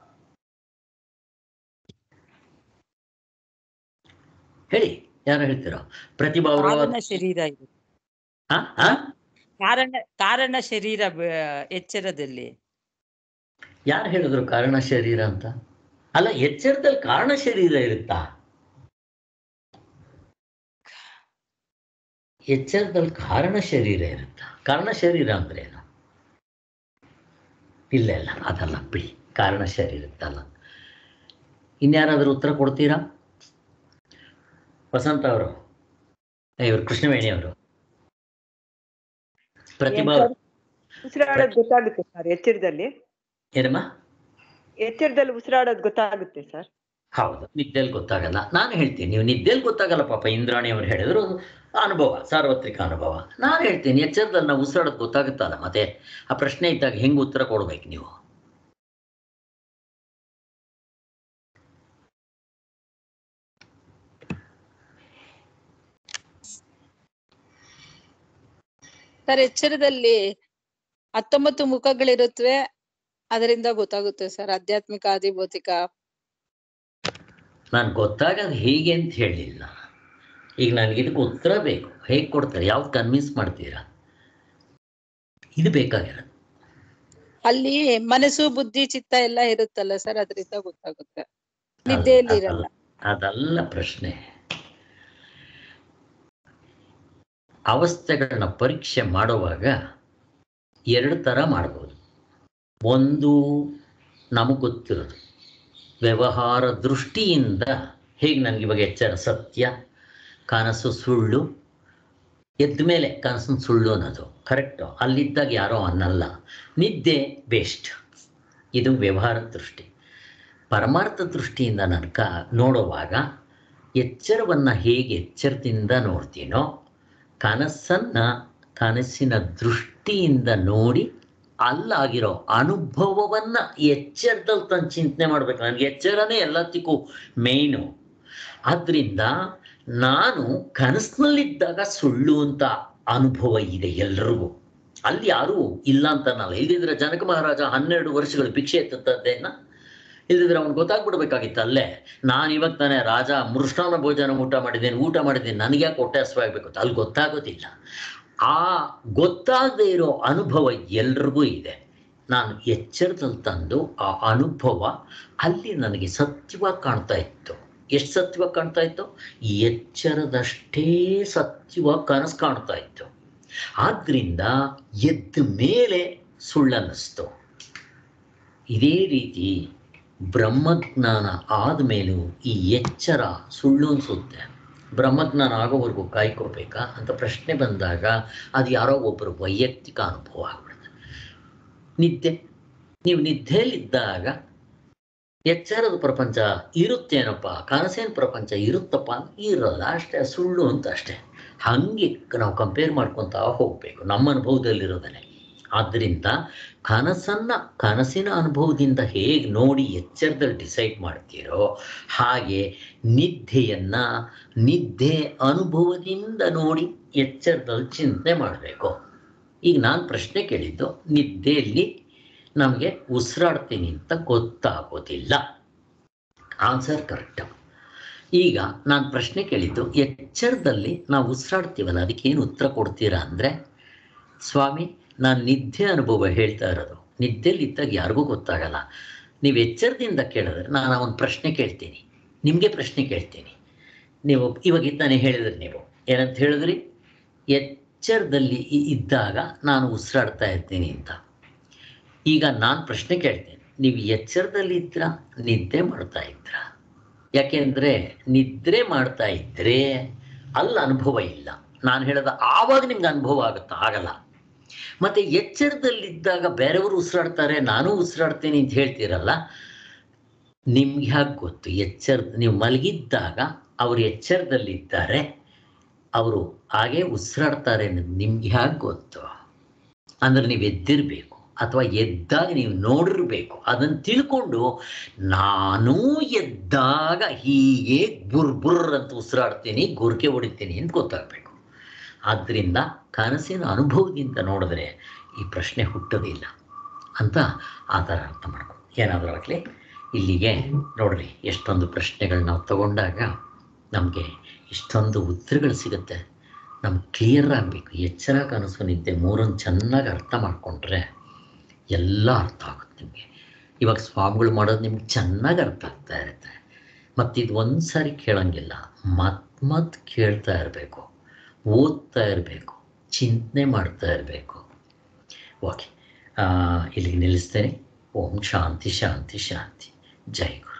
A: ಹೇಳಿ ಯಾರು ಹೇಳ್ತೀರೋ ಪ್ರತಿಭಾ ಅವರು
C: ಕಾರಣ ಶರೀರ ಇದು
A: ಹಾ ಹಾ
C: ಕಾರಣ ಕಾರಣ ಶರೀರ ಬ- ಎಚ್ಚರದಲ್ಲಿ
A: ಯಾರು ಹೇಳಿದ್ರು ಕಾರಣ ಶರೀರ ಅಂತ ಅಲ್ಲ ಎಚ್ಚರದಲ್ಲಿ ಕಾರಣ ಶರೀರ ಇರುತ್ತಾ ಎಚ್ಚರದಲ್ಲಿ ಕಾರಣ ಶರೀರ ಇರುತ್ತಾ ಕಾರಣ ಶರೀರ ಅಂದ್ರೆ ಏನು ಇಲ್ಲ ಇಲ್ಲ ಅದಲ್ಲ ಬಿಡಿ ಕಾರಣ ಶರೀರ ಇರುತ್ತಲ್ಲ ಇನ್ಯಾರಾದ್ರೂ ಉತ್ತರ ಕೊಡ್ತೀರಾ ವಸಂತ ಅವರು ಇವರು ಕೃಷ್ಣವೇಣಿ ಅವರು ಪ್ರತಿಭಾ ಅವ್ರು.
B: ಉಸಿರಾಡೋದು ಗೊತ್ತಾಗುತ್ತೆ ಸರ್ ಎಚ್ಚರದಲ್ಲಿ
A: ಏನಮ್ಮ
B: ಎಚ್ಚರದಲ್ಲಿ ಉಸಿರಾಡೋದು ಗೊತ್ತಾಗುತ್ತೆ ಸರ್
A: ಹೌದು ನಿದ್ದೆಯಲ್ಲಿ ಗೊತ್ತಾಗಲ್ಲ ನಾನು ಹೇಳ್ತೀನಿ ನೀವು ನಿದ್ದೆಯಲ್ಲಿ ಗೊತ್ತಾಗಲ್ಲ ಪಾಪ ಇಂದ್ರಾಣಿ ಅವರು ಹೇಳಿದ್ರು ಅದು ಅನುಭವ ಸಾರ್ವತ್ರಿಕ ಅನುಭವ ನಾನು ಹೇಳ್ತೀನಿ ಎಚ್ಚರದಲ್ಲಿ ನಾವು ಉಸಿರಾಡೋದು ಗೊತ್ತಾಗುತ್ತಲ್ಲ ಮತ್ತೆ ಆ ಪ್ರಶ್ನೆ ಇದ್ದಾಗ ಹೆಂಗೆ ಉತ್ತರ ಕೊಡ್ಬೇಕು ನೀವು
D: ಸರ್ ಎಚ್ಚರದಲ್ಲಿ ಹತ್ತೊಂಬತ್ತು ಮುಖಗಳಿರುತ್ತವೆ ಅದರಿಂದ ಗೊತ್ತಾಗುತ್ತೆ ಸರ್ ಆಧ್ಯಾತ್ಮಿಕ ಆದಿಭೌತಿಕ
A: ನಾನು ಗೊತ್ತಾಗೋದು ಹೇಗೆ ಅಂತ ಹೇಳಿಲ್ಲ ಈಗ ನನಗೆ ಇದಕ್ಕೆ ಉತ್ತರ ಬೇಕು ಹೇಗೆ ಕೊಡ್ತಾರೆ ಯಾವ್ದು ಕನ್ವಿನ್ಸ್ ಮಾಡ್ತೀರಾ ಇದು ಬೇಕಾಗಿರೋದು
D: ಅಲ್ಲಿ ಮನಸ್ಸು ಬುದ್ಧಿ ಚಿತ್ತ ಎಲ್ಲ ಇರುತ್ತಲ್ಲ ಸರ್ ಅದರಿಂದ ಗೊತ್ತಾಗುತ್ತೆ ನಿದ್ದೆಯಲ್ಲಿ ಇರಲ್ಲ
A: ಅದಲ್ಲ ಪ್ರಶ್ನೆ ಅವಸ್ಥೆಗಳನ್ನ ಪರೀಕ್ಷೆ ಮಾಡುವಾಗ ಎರಡು ಥರ ಮಾಡ್ಬೋದು ಒಂದು ನಮಗೆ ಗೊತ್ತಿರೋದು ವ್ಯವಹಾರ ದೃಷ್ಟಿಯಿಂದ ಹೇಗೆ ನನಗೆ ಇವಾಗ ಎಚ್ಚರ ಸತ್ಯ ಕನಸು ಸುಳ್ಳು ಎದ್ದ ಮೇಲೆ ಕನಸು ಸುಳ್ಳು ಅನ್ನೋದು ಕರೆಕ್ಟು ಅಲ್ಲಿದ್ದಾಗ ಯಾರೋ ಅನ್ನಲ್ಲ ನಿದ್ದೆ ಬೆಸ್ಟ್ ಇದು ವ್ಯವಹಾರ ದೃಷ್ಟಿ ಪರಮಾರ್ಥ ದೃಷ್ಟಿಯಿಂದ ನಾನು ಕ ನೋಡುವಾಗ ಎಚ್ಚರವನ್ನು ಹೇಗೆ ಎಚ್ಚರದಿಂದ ನೋಡ್ತೀನೋ ಕನಸನ್ನು ಕನಸಿನ ದೃಷ್ಟಿಯಿಂದ ನೋಡಿ ಅಲ್ಲಾಗಿರೋ ಅನುಭವವನ್ನು ಎಚ್ಚರದಲ್ಲಿ ತಂದು ಚಿಂತನೆ ಮಾಡ್ಬೇಕು ನನಗೆ ಎಚ್ಚರನೇ ಎಲ್ಲದಕ್ಕೂ ಮೇಯ್ನು ಆದ್ದರಿಂದ ನಾನು ಕನಸಿನಲ್ಲಿದ್ದಾಗ ಸುಳ್ಳು ಅಂತ ಅನುಭವ ಇದೆ ಎಲ್ರಿಗೂ ಅಲ್ಲಿ ಯಾರೂ ಇಲ್ಲ ಅಂತ ಅನ್ನಲ್ಲ ಇಲ್ದಿದ್ರೆ ಜನಕ ಮಹಾರಾಜ ಹನ್ನೆರಡು ವರ್ಷಗಳು ಭಿಕ್ಷೆ ಎತ್ತದ್ದನ್ನ ಇಲ್ದಿದ್ರೆ ಅವ್ನು ಗೊತ್ತಾಗ್ಬಿಡ್ಬೇಕಾಗಿತ್ತು ಅಲ್ಲೇ ನಾನು ಇವಾಗ ತಾನೇ ರಾಜ ಮೃಷ್ಟಾನ ಭೋಜನ ಊಟ ಮಾಡಿದ್ದೇನೆ ಊಟ ಮಾಡಿದ್ದೇನೆ ನನಗೆ ಯಾಕೆ ಹೊಟ್ಟೆ ಹಸುವಾಗಬೇಕು ಅಂತ ಅಲ್ಲಿ ಗೊತ್ತಾಗೋದಿಲ್ಲ ಆ ಗೊತ್ತಾಗದೇ ಇರೋ ಅನುಭವ ಎಲ್ರಿಗೂ ಇದೆ ನಾನು ಎಚ್ಚರದಲ್ಲಿ ತಂದು ಆ ಅನುಭವ ಅಲ್ಲಿ ನನಗೆ ಸತ್ಯವಾಗಿ ಕಾಣ್ತಾ ಇತ್ತು ಎಷ್ಟು ಸತ್ಯವಾಗಿ ಕಾಣ್ತಾ ಇತ್ತು ಎಚ್ಚರದಷ್ಟೇ ಸತ್ಯವಾಗಿ ಕನಸು ಕಾಣ್ತಾ ಇತ್ತು ಆದ್ರಿಂದ ಎದ್ದ ಮೇಲೆ ಸುಳ್ಳನ್ನಿಸ್ತು ಇದೇ ರೀತಿ ಬ್ರಹ್ಮಜ್ಞಾನ ಆದಮೇಲೂ ಈ ಎಚ್ಚರ ಸುಳ್ಳು ಅನಿಸುತ್ತೆ ಬ್ರಹ್ಮಜ್ಞಾನ ಆಗೋವರೆಗೂ ಕಾಯ್ಕೋಬೇಕಾ ಅಂತ ಪ್ರಶ್ನೆ ಬಂದಾಗ ಅದು ಯಾರೋ ಒಬ್ಬರು ವೈಯಕ್ತಿಕ ಅನುಭವ ಆಗ್ಬಿಡುತ್ತೆ ನಿದ್ದೆ ನೀವು ನಿದ್ದೆಯಲ್ಲಿದ್ದಾಗ ಎಚ್ಚರದ ಪ್ರಪಂಚ ಇರುತ್ತೇನಪ್ಪ ಕನಸಿನ ಪ್ರಪಂಚ ಇರುತ್ತಪ್ಪ ಅಂತ ಇರಲ್ಲ ಅಷ್ಟೇ ಸುಳ್ಳು ಅಂತ ಅಷ್ಟೇ ಹಾಗೆ ನಾವು ಕಂಪೇರ್ ಮಾಡ್ಕೊತಾ ಹೋಗಬೇಕು ನಮ್ಮ ಅನುಭವದಲ್ಲಿರೋದನ್ನೇ ಆದ್ದರಿಂದ ಕನಸನ್ನ ಕನಸಿನ ಅನುಭವದಿಂದ ಹೇಗೆ ನೋಡಿ ಎಚ್ಚರದಲ್ಲಿ ಡಿಸೈಡ್ ಮಾಡ್ತೀರೋ ಹಾಗೆ ನಿದ್ದೆಯನ್ನ ನಿದ್ದೆ ಅನುಭವದಿಂದ ನೋಡಿ ಎಚ್ಚರದಲ್ಲಿ ಚಿಂತನೆ ಮಾಡಬೇಕು ಈಗ ನಾನು ಪ್ರಶ್ನೆ ಕೇಳಿದ್ದು ನಿದ್ದೆಯಲ್ಲಿ ನಮಗೆ ಉಸಿರಾಡ್ತೀನಿ ಅಂತ ಗೊತ್ತಾಗೋದಿಲ್ಲ ಆನ್ಸರ್ ಕರೆಕ್ಟ್ ಈಗ ನಾನು ಪ್ರಶ್ನೆ ಕೇಳಿದ್ದು ಎಚ್ಚರದಲ್ಲಿ ನಾವು ಉಸಿರಾಡ್ತೀವಲ್ಲ ಅದಕ್ಕೇನು ಉತ್ತರ ಕೊಡ್ತೀರಾ ಅಂದರೆ ಸ್ವಾಮಿ ನಾನು ನಿದ್ದೆ ಅನುಭವ ಹೇಳ್ತಾ ಇರೋದು ನಿದ್ದೆಯಲ್ಲಿ ಇದ್ದಾಗ ಯಾರಿಗೂ ಗೊತ್ತಾಗಲ್ಲ ನೀವು ಎಚ್ಚರದಿಂದ ಕೇಳಿದ್ರೆ ನಾನು ಒಂದು ಪ್ರಶ್ನೆ ಕೇಳ್ತೀನಿ ನಿಮಗೆ ಪ್ರಶ್ನೆ ಕೇಳ್ತೀನಿ ನೀವು ಇವಾಗ ಇದ್ದಾನೆ ಹೇಳಿದ್ರಿ ನೀವು ಏನಂತ ಹೇಳಿದ್ರಿ ಎಚ್ಚರದಲ್ಲಿ ಇ- ಇದ್ದಾಗ ನಾನು ಉಸಿರಾಡ್ತಾ ಇರ್ತೀನಿ ಅಂತ ಈಗ ನಾನು ಪ್ರಶ್ನೆ ಕೇಳ್ತೇನೆ ನೀವು ಎಚ್ಚರದಲ್ಲಿ ಇದ್ರ ನಿದ್ದೆ ಮಾಡ್ತಾ ಇದ್ರ ಯಾಕೆಂದ್ರೆ ನಿದ್ರೆ ಮಾಡ್ತಾ ಇದ್ರೆ ಅಲ್ಲಿ ಅನುಭವ ಇಲ್ಲ ನಾನು ಹೇಳದ ಆವಾಗ ನಿಮ್ಗೆ ಅನುಭವ ಆಗುತ್ತಾ ಆಗಲ್ಲ ಮತ್ತೆ ಎಚ್ಚರದಲ್ಲಿದ್ದಾಗ ಬೇರೆಯವರು ಉಸಿರಾಡ್ತಾರೆ ನಾನು ಉಸಿರಾಡ್ತೀನಿ ಅಂತ ಹೇಳ್ತೀರಲ್ಲ ನಿಮ್ಗೆ ಯಾಕೆ ಗೊತ್ತು ಎಚ್ಚರ ನೀವು ಮಲಗಿದ್ದಾಗ ಅವರು ಎಚ್ಚರದಲ್ಲಿದ್ದಾರೆ ಅವರು ಹಾಗೆ ಉಸಿರಾಡ್ತಾರೆ ಅನ್ನೋದು ನಿಮ್ಗೆ ಯಾಕೆ ಗೊತ್ತು ಅಂದ್ರೆ ನೀವು ಎದ್ದಿರಬೇಕು ಅಥವಾ ಎದ್ದಾಗ ನೀವು ನೋಡಿರ್ಬೇಕು ಅದನ್ನು ತಿಳ್ಕೊಂಡು ನಾನೂ ಎದ್ದಾಗ ಹೀಗೆ ಬುರ್ ಬುರ್ ಅಂತ ಉಸಿರಾಡ್ತೀನಿ ಗುರ್ಕೆ ಹೊಡಿತೀನಿ ಅಂತ ಗೊತ್ತಾಗಬೇಕು ಆದ್ದರಿಂದ ಕನಸಿನ ಅನುಭವದಿಂದ ನೋಡಿದ್ರೆ ಈ ಪ್ರಶ್ನೆ ಹುಟ್ಟೋದಿಲ್ಲ ಅಂತ ಆ ಥರ ಅರ್ಥ ಮಾಡ್ಕೊ ಏನಾದರೂ ಆಗಲಿ ಇಲ್ಲಿಗೆ ನೋಡ್ರಿ ಎಷ್ಟೊಂದು ಪ್ರಶ್ನೆಗಳು ನಾವು ತಗೊಂಡಾಗ ನಮಗೆ ಇಷ್ಟೊಂದು ಉತ್ತರಗಳು ಸಿಗುತ್ತೆ ನಮ್ಗೆ ಕ್ಲಿಯರ್ ಆಗಬೇಕು ಎಚ್ಚರ ಕನಸು ನಿದ್ದೆ ಮೂರನ್ನು ಚೆನ್ನಾಗಿ ಅರ್ಥ ಮಾಡಿಕೊಂಡ್ರೆ ಎಲ್ಲ ಅರ್ಥ ಆಗುತ್ತೆ ನಿಮಗೆ ಇವಾಗ ಸ್ವಾಮಿಗಳು ಮಾಡೋದು ನಿಮ್ಗೆ ಚೆನ್ನಾಗಿ ಅರ್ಥ ಆಗ್ತಾ ಇರುತ್ತೆ ಮತ್ತು ಇದು ಒಂದು ಸಾರಿ ಕೇಳೋಂಗಿಲ್ಲ ಮತ್ತೆ ಮತ್ತೆ ಕೇಳ್ತಾ ಇರಬೇಕು ಓದ್ತಾ ಇರಬೇಕು ಚಿಂತನೆ ಮಾಡ್ತಾ ಇರಬೇಕು ಓಕೆ ಇಲ್ಲಿಗೆ ನಿಲ್ಲಿಸ್ತೇನೆ ಓಂ ಶಾಂತಿ ಶಾಂತಿ ಶಾಂತಿ ಜೈ ಗುರು